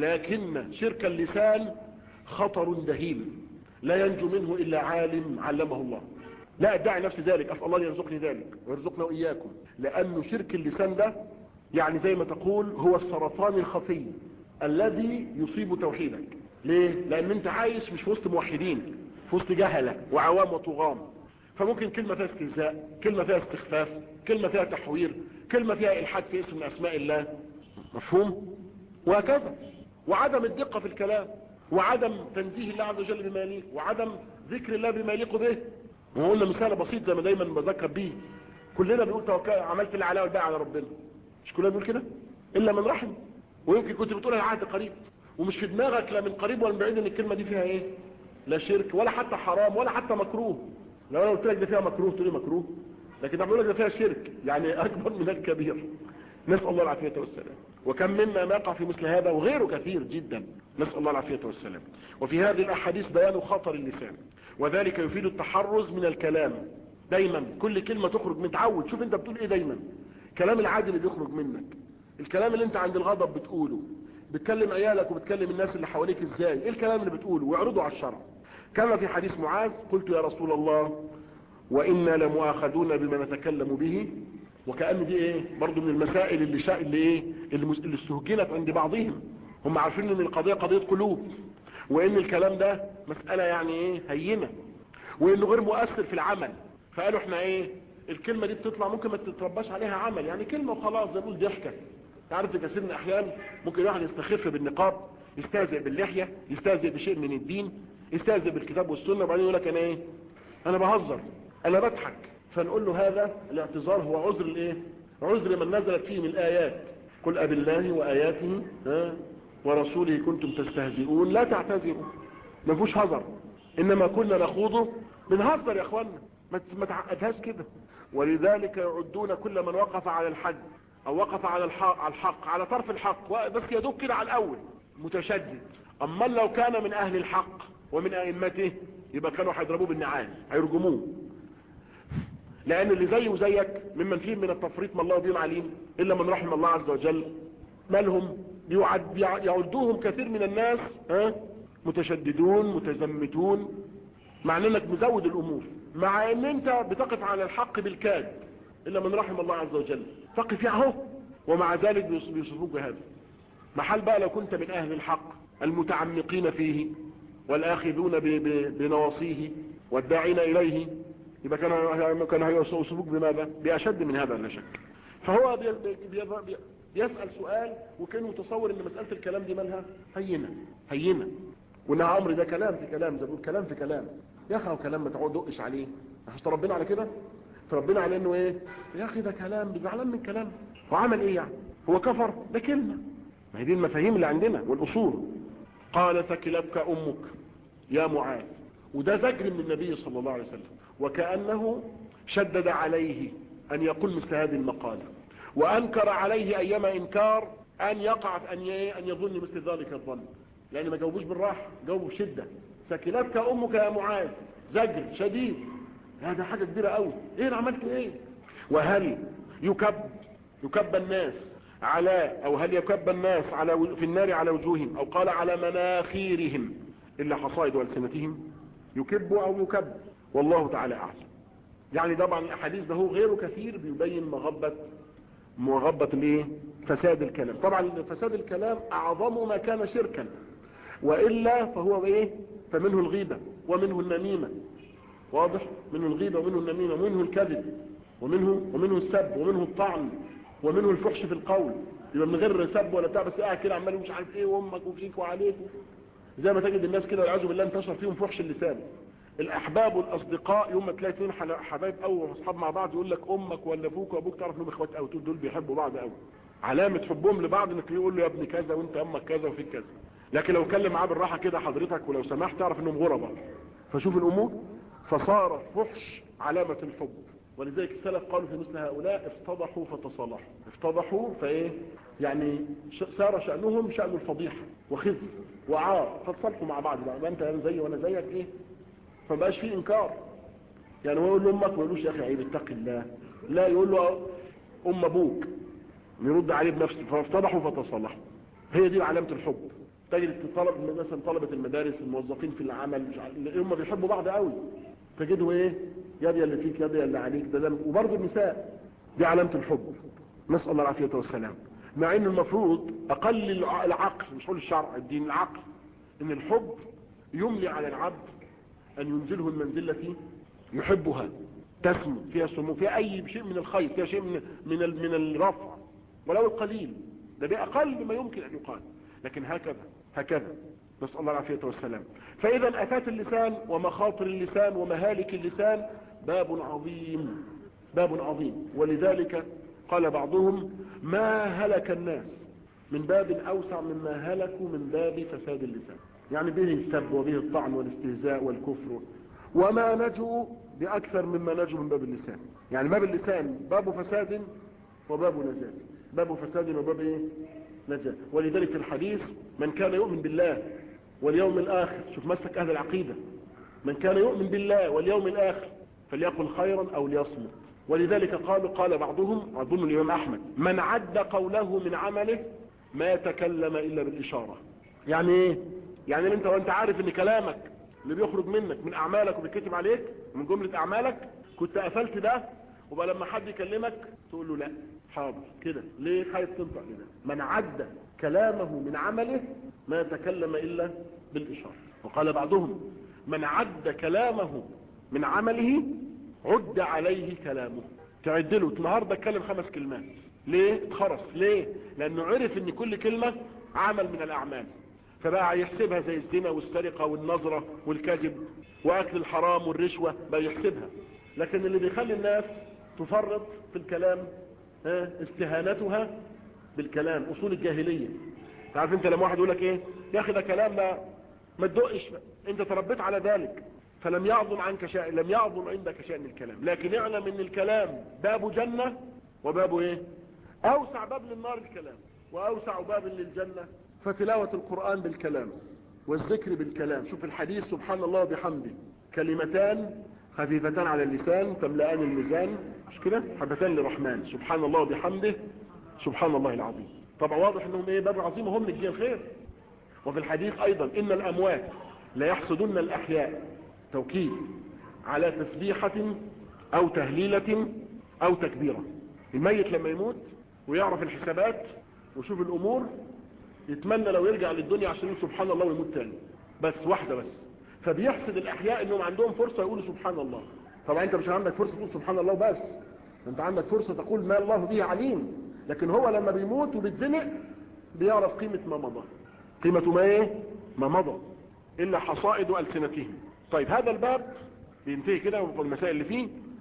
لكن شرك اللسان خطر دهيم لا ينجو منه الا عالم علمه الله لا ادعي نفسي ذلك اسال الله يرزقني ذلك ويرزقنا واياكم لانه شرك اللسان ده يعني زي ما تقول هو السرطان الخفي الذي يصيب توحيدك ليه لان انت عايش مش في وسط موحدين في وسط جهله وعوام وطغام فممكن كلمه فيها استهزاء كلمه فيها استخفاف كلمه فيها تحوير كلمه فيها الحاد في اسم من اسماء الله مفهوم وهكذا وعدم الدقه في الكلام وعدم تنزيه الله عز وجل بما يليق وعدم ذكر الله بما يليق به وقلنا مثال بسيط زي ما دايما بذكر بيه كلنا بنقول توكل عملت اللي عليا والباقي على ربنا مش كلنا بنقول كده الا من رحم ويمكن كنت بتقولها العهد قريب ومش في دماغك لا من قريب ولا من بعيد ان الكلمه دي فيها ايه لا شرك ولا حتى حرام ولا حتى مكروه لو انا قلت لك ده فيها مكروه تقول لي مكروه لكن ده بقول لك ده فيها شرك يعني اكبر من الكبير نسال الله العافيه والسلام وكم منا نقع في مثل هذا وغيره كثير جدا نسال الله العافيه والسلام وفي هذه الاحاديث بيان خطر اللسان وذلك يفيد التحرز من الكلام دايما كل كلمة تخرج متعود شوف انت بتقول ايه دايما كلام العادي اللي بيخرج منك الكلام اللي انت عند الغضب بتقوله بتكلم عيالك وبتكلم الناس اللي حواليك ازاي ايه الكلام اللي بتقوله واعرضه على الشرع كما في حديث معاذ قلت يا رسول الله وإنا لمؤاخذون بما نتكلم به وكأن دي ايه برضو من المسائل اللي شاء اللي ايه اللي, مس... اللي استهجنت عند بعضهم هم عارفين ان القضية قضية قلوب وان الكلام ده مسألة يعني ايه هينة وانه غير مؤثر في العمل فقالوا احنا ايه الكلمة دي بتطلع ممكن ما تترباش عليها عمل يعني كلمة وخلاص زي بقول ضحكة تعرف في كثير من الاحيان ممكن الواحد يستخف بالنقاب يستهزئ باللحية يستهزئ بشيء من الدين يستهزئ بالكتاب والسنة وبعدين يقول لك انا ايه انا بهزر انا بضحك فنقول له هذا الاعتذار هو عذر الايه عذر من نزلت فيه من الايات قل اب الله واياته ها ورسوله كنتم تستهزئون لا تعتذروا ما فيهوش هزر انما كنا نخوضه بنهزر يا اخوانا ما تعقدهاش كده ولذلك يعدون كل من وقف على الحد او وقف على الحق على الحق على طرف الحق بس يدوب كده على الاول متشدد اما لو كان من اهل الحق ومن ائمته يبقى كانوا هيضربوه بالنعال هيرجموه لان اللي زيه وزيك ممن فيهم من التفريط ما الله بهم عليم الا من رحم الله عز وجل مالهم يعد يعدوهم كثير من الناس ها متشددون متزمتون مع انك مزود الامور مع ان انت بتقف على الحق بالكاد الا من رحم الله عز وجل تقف اهو ومع ذلك بيوصفوك بهذا محل بقى لو كنت من اهل الحق المتعمقين فيه والاخذون بنواصيه والداعين اليه يبقى كانوا كانوا هيوصفوك بماذا باشد من هذا لا شك فهو بي بي بي بيسأل سؤال وكان متصور ان مسألة الكلام دي مالها هينة هينة وانها امر ده كلام في كلام زي بقول كلام في كلام يا اخي كلام ما تقعد دقش عليه احسن ربنا على كده تربينا على انه ايه يا اخي ده كلام زعلان من كلام وعمل ايه يعني هو كفر ده كلمة ما هي دي المفاهيم اللي عندنا والاصول قال ثكلبك امك يا معاذ وده زجر من النبي صلى الله عليه وسلم وكأنه شدد عليه ان يقول مثل هذه المقالة وانكر عليه ايما انكار ان يقع ان ان يظن مثل ذلك الظن لان ما جاوبوش بالراحة جاوبوا بشدة ثكلبك امك يا معاذ زجر شديد هذا حاجة كبيرة قوي ايه انا عملت ايه وهل يكب يكب الناس على او هل يكب الناس على في النار على وجوههم او قال على مناخيرهم الا حصائد والسنتهم يكب او يكب والله تعالى اعلم يعني طبعا الاحاديث ده هو غيره كثير بيبين مغبة مغبة الايه فساد الكلام طبعا فساد الكلام اعظم ما كان شركا والا فهو ايه فمنه الغيبة ومنه النميمة واضح منه الغيبة ومنه النميمة ومنه الكذب ومنه ومنه السب ومنه الطعن ومنه الفحش في القول يبقى من غير سب ولا بتاع بس قاعد كده عمال مش عارف ايه وامك وفيك وعليك زي ما تجد الناس كده والعياذ بالله انتشر فيهم فحش اللسان الاحباب والاصدقاء يوم ما تلاقي اثنين حبايب قوي واصحاب مع بعض يقول لك امك ولا ابوك وابوك تعرف انهم اخوات قوي دول بيحبوا بعض قوي علامه حبهم لبعض انك يقول له يا ابني كذا وانت امك كذا وفيك كذا لكن لو اتكلم معاه بالراحه كده حضرتك ولو سمحت تعرف انهم غرباء فشوف الامور فصار الفحش علامه الحب ولذلك السلف قالوا في مثل هؤلاء افتضحوا فتصالحوا افتضحوا فايه يعني سار شأنهم شأن الفضيحة وخزي وعار فتصالحوا مع بعض بقى انت انا زي وانا زيك ايه فبقاش فيه انكار يعني هو يقول له امك ما يقولوش يا اخي عيب اتق الله لا يقول له ام ابوك يرد عليه بنفسه فافتضحوا فتصالحوا هي دي علامة الحب تجد طلب مثلا طلبة المدارس الموظفين في العمل مش عارف هم بيحبوا بعض قوي تجده ايه يدي اللي فيك يدي اللي عليك ده, ده وبرضه النساء دي علامة الحب نسأل الله العافية والسلام مع ان المفروض اقل العقل مش هقول الشرع الدين العقل ان الحب يملي على العبد ان ينزله المنزل التي يحبها تسمو فيها سمو فيها اي شيء من الخير فيها شيء من من من الرفع ولو القليل ده باقل ما يمكن ان يقال لكن هكذا هكذا نسأل الله العافية والسلام فإذا أفات اللسان ومخاطر اللسان ومهالك اللسان باب عظيم باب عظيم ولذلك قال بعضهم ما هلك الناس من باب أوسع مما هلكوا من باب فساد اللسان يعني به السب وبه الطعن والاستهزاء والكفر وما نجوا بأكثر مما نجوا من باب اللسان يعني باب اللسان باب فساد وباب نجاة باب فساد وباب ايه نجاة ولذلك في الحديث من كان يؤمن بالله واليوم الآخر شوف مسك أهل العقيدة من كان يؤمن بالله واليوم الآخر فليقل خيرا أو ليصمت ولذلك قالوا قال بعضهم أظن الإمام أحمد من عد قوله من عمله ما تكلم إلا بالإشارة يعني إيه يعني أنت وأنت عارف أن كلامك اللي بيخرج منك من أعمالك وبيتكتب عليك من جملة أعمالك كنت قفلت ده وبقى لما حد يكلمك تقول له لا حاضر كده ليه خايف تنطق لده من عد كلامه من عمله ما تكلم إلا بالإشارة وقال بعضهم من عد كلامه من عمله عد عليه كلامه تعدله النهاردة اتكلم خمس كلمات ليه اتخرس ليه لانه عرف ان كل كلمة عمل من الاعمال فبقى يحسبها زي الزنا والسرقة والنظرة والكذب واكل الحرام والرشوة بقى يحسبها لكن اللي بيخلي الناس تفرط في الكلام استهانتها بالكلام اصول الجاهلية تعرف انت لما واحد يقول لك ايه يا اخي ده كلام ما ما تدقش انت تربيت على ذلك فلم يعظم عنك شيء لم يعظم عندك شيء من الكلام لكن اعلم ان الكلام باب جنة وباب ايه اوسع باب للنار الكلام واوسع باب للجنة فتلاوة القرآن بالكلام والذكر بالكلام شوف الحديث سبحان الله وبحمده كلمتان خفيفتان على اللسان تملأان الميزان مش كده حبتان للرحمن سبحان الله وبحمده سبحان الله العظيم طبعا واضح انهم ايه باب عظيم وهم من الجيل الخير وفي الحديث ايضا ان الاموات لا يحسدن الاحياء توكيد على تسبيحة او تهليلة او تكبيرة الميت لما يموت ويعرف الحسابات ويشوف الامور يتمنى لو يرجع للدنيا عشان يقول سبحان الله ويموت تاني بس واحدة بس فبيحسد الاحياء انهم عندهم فرصة يقولوا سبحان الله طبعا انت مش عندك فرصة تقول سبحان الله بس انت عندك فرصة تقول ما الله به عليم لكن هو لما بيموت وبيتزنق بيعرف قيمة ما مضى قيمة ما ايه ما مضى الا حصائد ألسنتهم طيب هذا الباب بينتهي كده والمسائل اللي فيه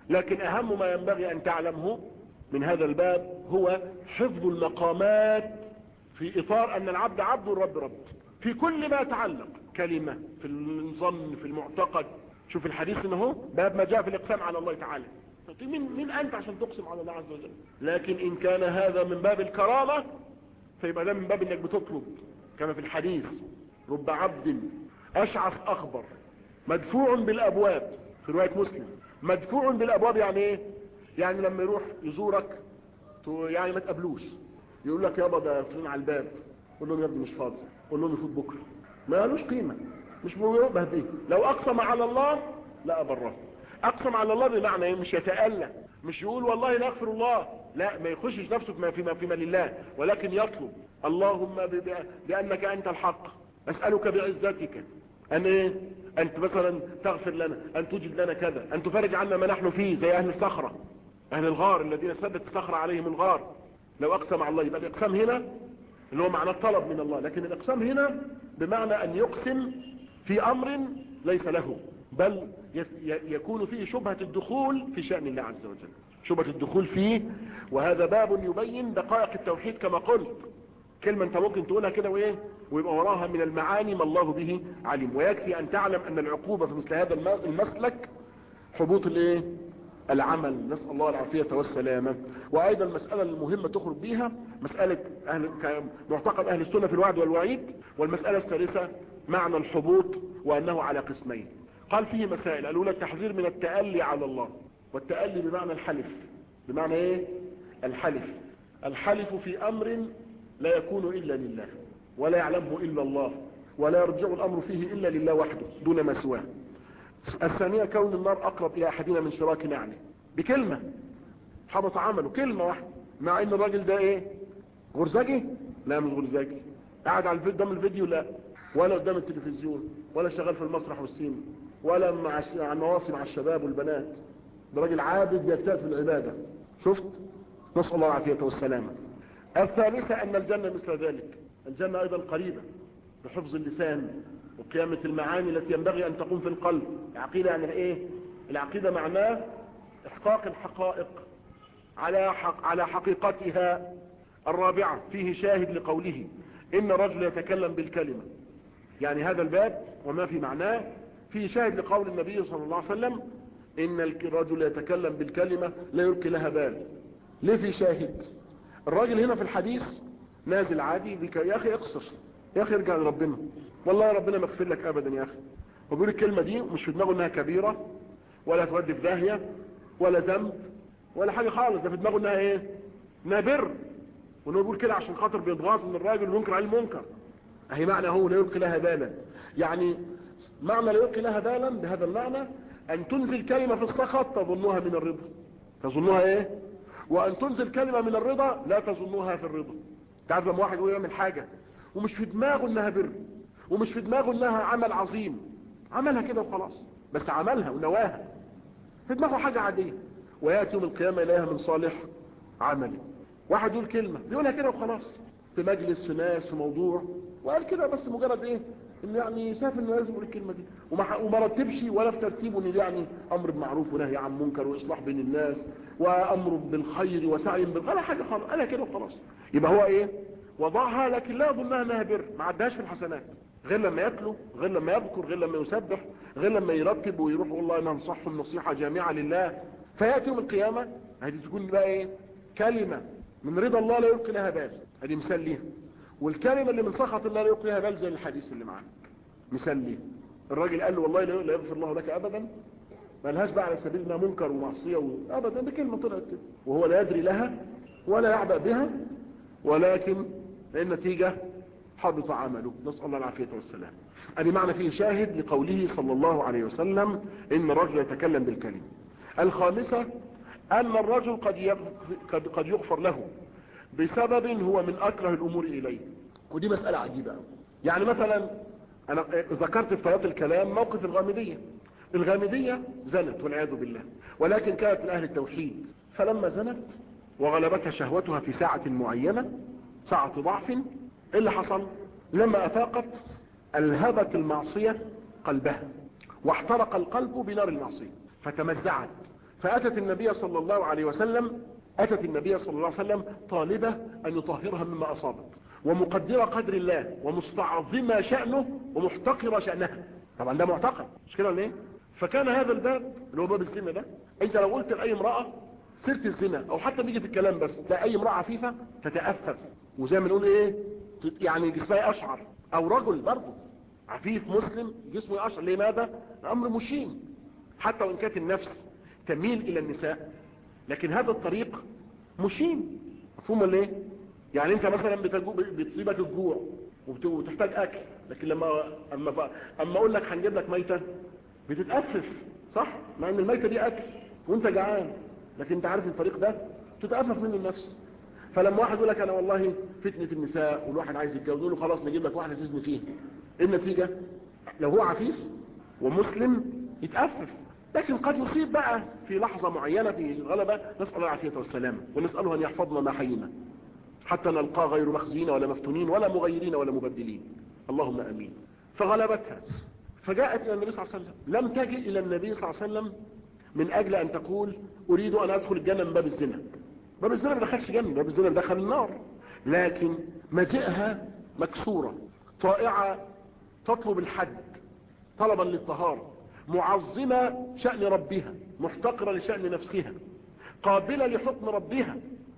لكن اهم ما ينبغي ان تعلمه من هذا الباب هو حفظ المقامات في اطار ان العبد عبد والرب رب في كل ما يتعلق كلمة في الظن في المعتقد شوف الحديث انه باب ما جاء في الاقسام على الله تعالى من, من انت عشان تقسم على الله عز وجل لكن ان كان هذا من باب الكرامة فيبقى ده من باب انك بتطلب كما في الحديث رب عبد اشعث اخبر مدفوع بالابواب في رواية مسلم مدفوع بالابواب يعني ايه يعني لما يروح يزورك يعني ما تقابلوش يقول لك يابا ده فلان على الباب قول لهم يا ابني مش فاضي قول لهم يفوت بكره ما قالوش قيمه مش بيبه دي لو اقسم على الله لا ابره اقسم على الله بمعنى ايه مش يتألى مش يقول والله لا اغفر الله لا ما يخشش نفسه فيما فيما, فيما لله ولكن يطلب اللهم بانك انت الحق اسالك بعزتك ان ايه انت مثلا تغفر لنا ان توجد لنا كذا ان تفرج عنا ما نحن فيه زي اهل الصخره اهل الغار الذين سدت الصخره عليهم الغار لو اقسم على الله يبقى الاقسام هنا اللي هو معنى الطلب من الله لكن الاقسام هنا بمعنى ان يقسم في امر ليس له بل يكون فيه شبهة الدخول في شأن الله عز وجل شبهة الدخول فيه وهذا باب يبين دقائق التوحيد كما قلت كلمة انت ممكن تقولها كده وايه ويبقى وراها من المعاني ما الله به عليم ويكفي ان تعلم ان العقوبة في مثل هذا المسلك حبوط الايه العمل نسأل الله العافية والسلامة وايضا المسألة المهمة تخرج بيها مسألة أهل معتقد اهل السنة في الوعد والوعيد والمسألة الثالثة معنى الحبوط وانه على قسمين قال فيه مسائل الاولى التحذير من التألي على الله والتألي بمعنى الحلف بمعنى ايه الحلف الحلف في امر لا يكون الا لله ولا يعلمه الا الله ولا يرجع الامر فيه الا لله وحده دون ما سواه الثانية كون النار اقرب الى احدنا من شراك نعله بكلمة حبط عمله كلمة واحدة مع ان الراجل ده ايه غرزجي لا مش غرزجي قاعد على الفيديو قدام الفيديو لا ولا قدام التلفزيون ولا شغال في المسرح والسينما ولا مع المواصي مع الشباب والبنات ده راجل عابد بيجتهد في العبادة شفت نسأل الله العافية والسلامة الثالثة ان الجنة مثل ذلك الجنة ايضا قريبة بحفظ اللسان وقيامة المعاني التي ينبغي ان تقوم في القلب العقيدة يعني ايه العقيدة معناه احقاق الحقائق على حق على حقيقتها الرابعة فيه شاهد لقوله ان رجل يتكلم بالكلمة يعني هذا الباب وما في معناه فيه شاهد لقول النبي صلى الله عليه وسلم ان الرجل يتكلم بالكلمة لا يلقي لها بال ليه في شاهد الراجل هنا في الحديث نازل عادي بك يا اخي اقصر يا اخي ارجع لربنا والله يا ربنا ما يغفر لك ابدا يا اخي وبيقول الكلمة دي مش في دماغه انها كبيرة ولا تودي في داهية ولا ذنب ولا حاجة خالص ده في دماغه انها ايه انها بر وانه يقول كده عشان خاطر بيتغاظ من الراجل وينكر عليه المنكر اهي معنى هو لا يلقي لها بالا يعني معنى لا يلقي لها بالا بهذا المعنى ان تنزل كلمة في السخط تظنها من الرضا تظنها ايه وان تنزل كلمة من الرضا لا تظنها في الرضا تعرف لما واحد يقول يعمل حاجة ومش في دماغه انها بر ومش في دماغه انها عمل عظيم عملها كده وخلاص بس عملها ونواها في دماغه حاجة عادية ويأتي يوم القيامة إليها من صالح عمله واحد يقول كلمة يقولها كده وخلاص في مجلس في ناس في موضوع وقال كده بس مجرد ايه ان يعني شاف انه لازم يقول الكلمة دي وما رتبش ولا في ترتيبه ان ده يعني امر بمعروف ونهي عن منكر واصلاح بين الناس وامر بالخير وسعي بالخير ولا حاجة خالص قالها كده وخلاص يبقى هو ايه وضعها لكن لا يظنها انها بر ما عدهاش في الحسنات غير لما يتلو غير لما يذكر غير لما يسبح غير لما يرتب ويروح والله انا انصحهم نصيحة جامعة لله فيأتي يوم القيامة هذه تكون بقى ايه كلمة من رضا الله لا يلقي لها بال هذه مثال ليها والكلمة اللي من سخط الله لا يلقي لها بال زي الحديث اللي معانا مثال ليها الراجل قال له والله لا يغفر الله لك ابدا ما لهاش بقى على سبيل انها منكر ومعصية و... ابدا بكلمة طلعت كده وهو لا يدري لها ولا يعبأ بها ولكن النتيجة حبط عمله نسأل الله العافية والسلام أدي معنى فيه شاهد لقوله صلى الله عليه وسلم إن الرجل يتكلم بالكلمة الخامسة أن الرجل قد قد قد يغفر له بسبب هو من أكره الأمور إليه ودي مسألة عجيبة يعني مثلا أنا ذكرت في طيات الكلام موقف الغامدية الغامدية زنت والعياذ بالله ولكن كانت من أهل التوحيد فلما زنت وغلبتها شهوتها في ساعة معينة ساعة ضعف ايه اللي حصل لما افاقت الهبت المعصية قلبها واحترق القلب بنار المعصية فتمزعت فأتت النبي صلى الله عليه وسلم أتت النبي صلى الله عليه وسلم طالبة أن يطهرها مما أصابت ومقدرة قدر الله ومستعظمة شأنه ومحتقرة شأنها طبعا ده معتقد مش كده ولا ايه فكان هذا الباب اللي هو باب الزنا ده انت لو قلت لأي امرأة سيرة الزنا او حتى بيجي في الكلام بس تلاقي اي امرأة عفيفة تتأثر وزي ما نقول ايه يعني جسمها اشعر او رجل برضه عفيف مسلم جسمه اشعر لماذا امر مشين حتى وان كانت النفس تميل الى النساء لكن هذا الطريق مشين مفهوم ولا ايه يعني انت مثلا بتجو بتصيبك الجوع وتحتاج اكل لكن لما اما ف... اما اقول لك هنجيب لك ميته بتتاسف صح مع ان الميته دي اكل وانت جعان لكن انت عارف الطريق ده تتاسف منه النفس فلما واحد يقول لك انا والله فتنه النساء والواحد عايز يتجوز له خلاص نجيب لك واحده تزني فيها ايه النتيجه لو هو عفيف ومسلم يتاسف لكن قد يصيب بقى في لحظة معينة في الغلبة نسأل الله العافية والسلامة ونسأله أن يحفظنا ما حيينا حتى نلقى غير مخزين ولا مفتونين ولا مغيرين ولا مبدلين اللهم أمين فغلبتها فجاءت إلى النبي صلى الله عليه وسلم لم تجي إلى النبي صلى الله عليه وسلم من أجل أن تقول أريد أن أدخل الجنة من باب الزنا باب الزنا ما دخلش جنة باب الزنا دخل النار لكن مجيئها مكسورة طائعة تطلب الحد طلبا للطهارة معظمة شأن ربها محتقرة لشأن نفسها قابلة لحكم ربها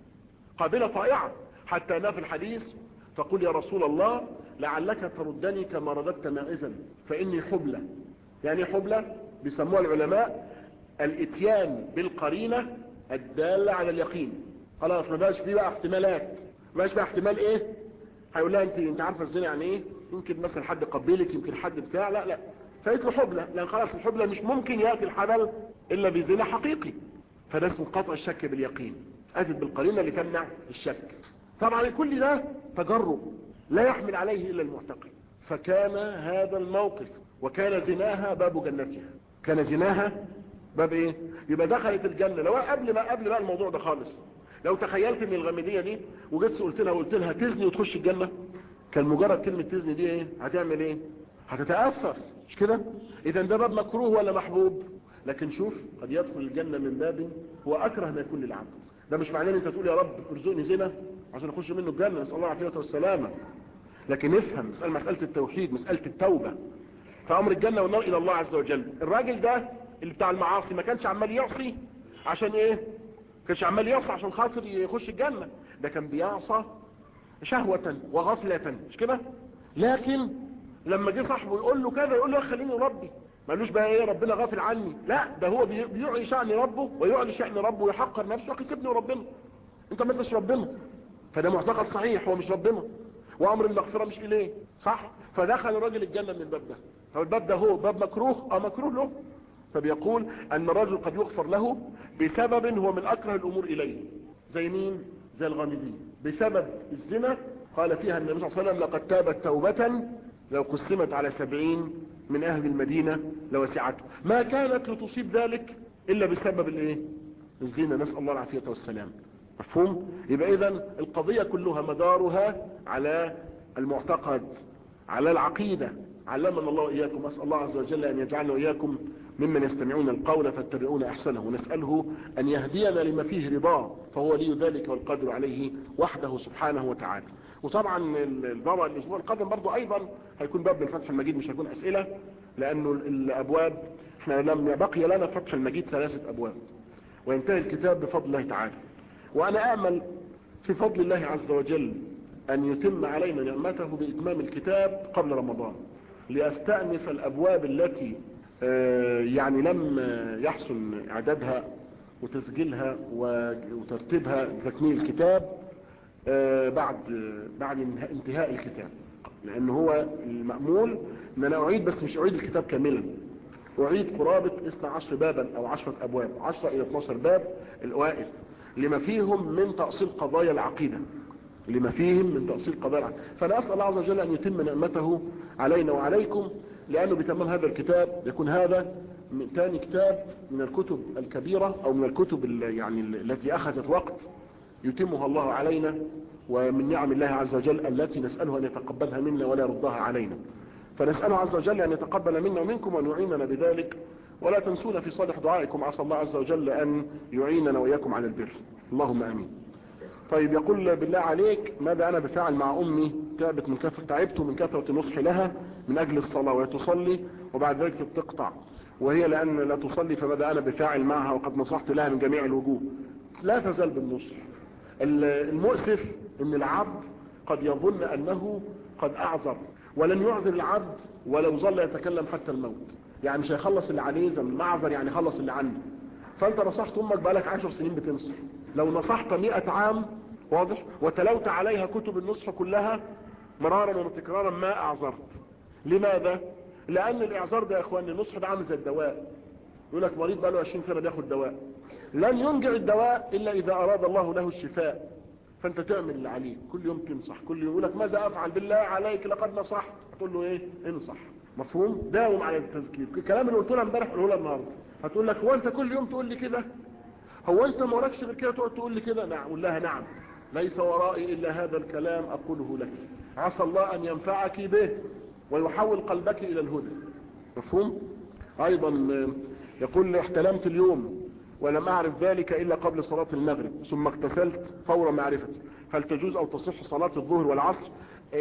قابلة طائعة حتى أنا في الحديث تقول يا رسول الله لعلك تردني كما رددت مائزا فإني حبلة يعني حبلة بيسموها العلماء الاتيان بالقرينة الدالة على اليقين خلاص ما بقاش فيه بقى احتمالات ما بقاش بقى احتمال ايه هيقول لها انت انت عارفه الزنا يعني ايه يمكن مثلا حد قبلك يمكن حد بتاع لا لا فقلت له حبلة لان خلاص الحبلة مش ممكن يأتي الحبل الا بزنا حقيقي فده اسمه قطع الشك باليقين اتت بالقرينة لتمنع الشك طبعا كل ده تجرب لا يحمل عليه الا المعتقد فكان هذا الموقف وكان زناها باب جنتها كان زناها باب ايه يبقى دخلت الجنة لو قبل ما قبل بقى الموضوع ده خالص لو تخيلت ان الغامدية دي وجيت قلت لها قلت لها تزني وتخش الجنة كان مجرد كلمة تزني دي ايه هتعمل ايه هتتأثر مش كده اذا ده باب مكروه ولا محبوب لكن شوف قد يدخل الجنة من باب هو اكره ما يكون للعبد ده مش معناه ان انت تقول يا رب ارزقني زنا عشان اخش منه الجنة نسأل الله العافية والسلامة لكن افهم مسألة مسألة التوحيد مسألة التوبة فامر الجنة والنار الى الله عز وجل الراجل ده اللي بتاع المعاصي ما كانش عمال يعصي عشان ايه كانش عمال يعصي عشان خاطر يخش الجنة ده كان بيعصى شهوة وغفلة مش كده لكن لما جه صاحبه يقول له كذا يقول له خليني ربي ما قالوش بقى ايه ربنا غافل عني لا ده هو بيعلي شأن ربه ويعلي شأن ربه ويحقر نفسه ويسيبني وربنا انت ما انتش ربنا فده معتقد صحيح هو مش ربنا وامر المغفرة مش اليه صح فدخل الراجل الجنة من الباب ده هو الباب ده هو باب مكروه اه مكروه له فبيقول ان الرجل قد يغفر له بسبب هو من اكره الامور اليه زي مين زي الغامدين بسبب الزنا قال فيها النبي صلى الله عليه وسلم لقد تابت توبة لو قسمت على سبعين من اهل المدينة لوسعته ما كانت لتصيب ذلك الا بسبب الايه الزنا نسأل الله العافية والسلام مفهوم يبقى اذا القضية كلها مدارها على المعتقد على العقيدة علمنا الله إياكم أسأل الله عز وجل أن يجعلنا وإياكم ممن يستمعون القول فاتبعون أحسنه ونسأله أن يهدينا لما فيه رضاه فهو لي ذلك والقدر عليه وحده سبحانه وتعالى وطبعا البابا الأسبوع القادم برضو أيضا هيكون باب من فتح المجيد مش هيكون أسئلة لأنه الأبواب احنا لم بقي لنا فتح المجيد ثلاثة أبواب وينتهي الكتاب بفضل الله تعالى وأنا أعمل في فضل الله عز وجل أن يتم علينا نعمته بإتمام الكتاب قبل رمضان لأستأنف الأبواب التي يعني لم يحسن إعدادها وتسجيلها وترتيبها لتكميل الكتاب بعد بعد انتهاء الكتاب لأن هو المأمول أن أنا أعيد بس مش أعيد الكتاب كاملا أعيد قرابة 12 بابا أو 10 أبواب 10 إلى 12 باب الأوائل لما فيهم من تأصيل قضايا العقيدة لما فيهم من تأصيل قضايا العقيدة فأنا أسأل الله عز وجل أن يتم نعمته علينا وعليكم لأنه بتمام هذا الكتاب يكون هذا من ثاني كتاب من الكتب الكبيرة أو من الكتب يعني التي أخذت وقت يتمها الله علينا ومن نعم الله عز وجل التي نسأله أن يتقبلها منا ولا يردها علينا فنسأله عز وجل أن يتقبل منا ومنكم وأن يعيننا بذلك ولا تنسونا في صالح دعائكم عسى الله عز وجل أن يعيننا وإياكم على البر اللهم أمين طيب يقول بالله عليك ماذا أنا بفعل مع أمي تعبت من كثرة تعبت من كثرة نصح لها من أجل الصلاة وهي تصلي وبعد ذلك تقطع وهي لأن لا تصلي فماذا أنا بفاعل معها وقد نصحت لها من جميع الوجوه لا تزال بالنصح المؤسف ان العبد قد يظن انه قد اعذر ولن يعذر العبد ولو ظل يتكلم حتى الموت يعني مش هيخلص اللي عليه زي المعذر يعني خلص اللي عنده فانت نصحت امك بقالك عشر سنين بتنصح لو نصحت مئة عام واضح وتلوت عليها كتب النصح كلها مرارا وتكرارا ما اعذرت لماذا لان الاعذار ده يا اخواني النصح ده عامل زي الدواء يقول لك مريض بقاله 20 سنه بياخد دواء لن ينجع الدواء الا اذا اراد الله له الشفاء فانت تعمل اللي عليك كل يوم تنصح كل يوم يقول لك ماذا افعل بالله عليك لقد نصحت تقول له ايه انصح مفهوم داوم على التذكير الكلام اللي قلته لها امبارح قوله لها النهارده هتقول لك هو انت كل يوم تقول لي كده هو انت ما وراكش غير كده تقعد تقول لي كده نعم اقول لها نعم ليس ورائي الا هذا الكلام اقوله لك عسى الله ان ينفعك به ويحول قلبك الى الهدى مفهوم ايضا يقول احتلمت اليوم ولم اعرف ذلك الا قبل صلاة المغرب ثم اغتسلت فور معرفتي هل تجوز او تصح صلاة الظهر والعصر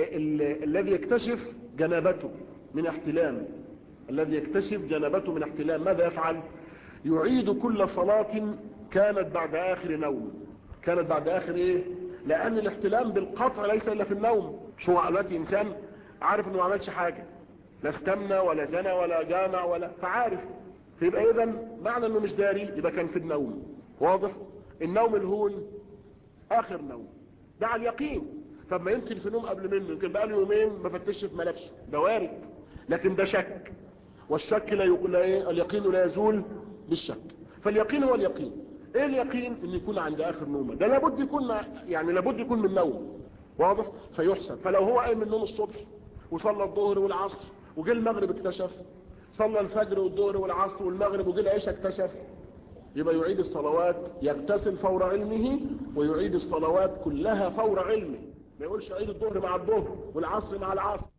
الذي يكتشف جنابته من احتلام الذي يكتشف جنابته من احتلام ماذا يفعل يعيد كل صلاة كانت بعد اخر نوم كانت بعد اخر ايه لان الاحتلام بالقطع ليس الا في النوم شو دلوقتي انسان عارف انه ما عملش حاجة لا استمنى ولا زنى ولا جامع ولا فعارف فيبقى اذا معنى انه مش داري يبقى كان في النوم واضح النوم الهون اخر نوم ده على اليقين طب ما يمكن في نوم قبل منه يمكن بقى له يومين ما فتش في ملابسه ده وارد لكن ده شك والشك لا يقول ايه اليقين لا يزول بالشك فاليقين هو اليقين ايه اليقين ان يكون عند اخر نومه ده لابد يكون يعني لابد يكون من نوم واضح فيحسب فلو هو قايم من النوم الصبح وصلى الظهر والعصر وجه المغرب اكتشف صلى الفجر والظهر والعصر والمغرب وجه العشاء اكتشف يبقى يعيد الصلوات يغتسل فور علمه ويعيد الصلوات كلها فور علمه ما يقولش عيد الظهر مع الظهر والعصر مع العصر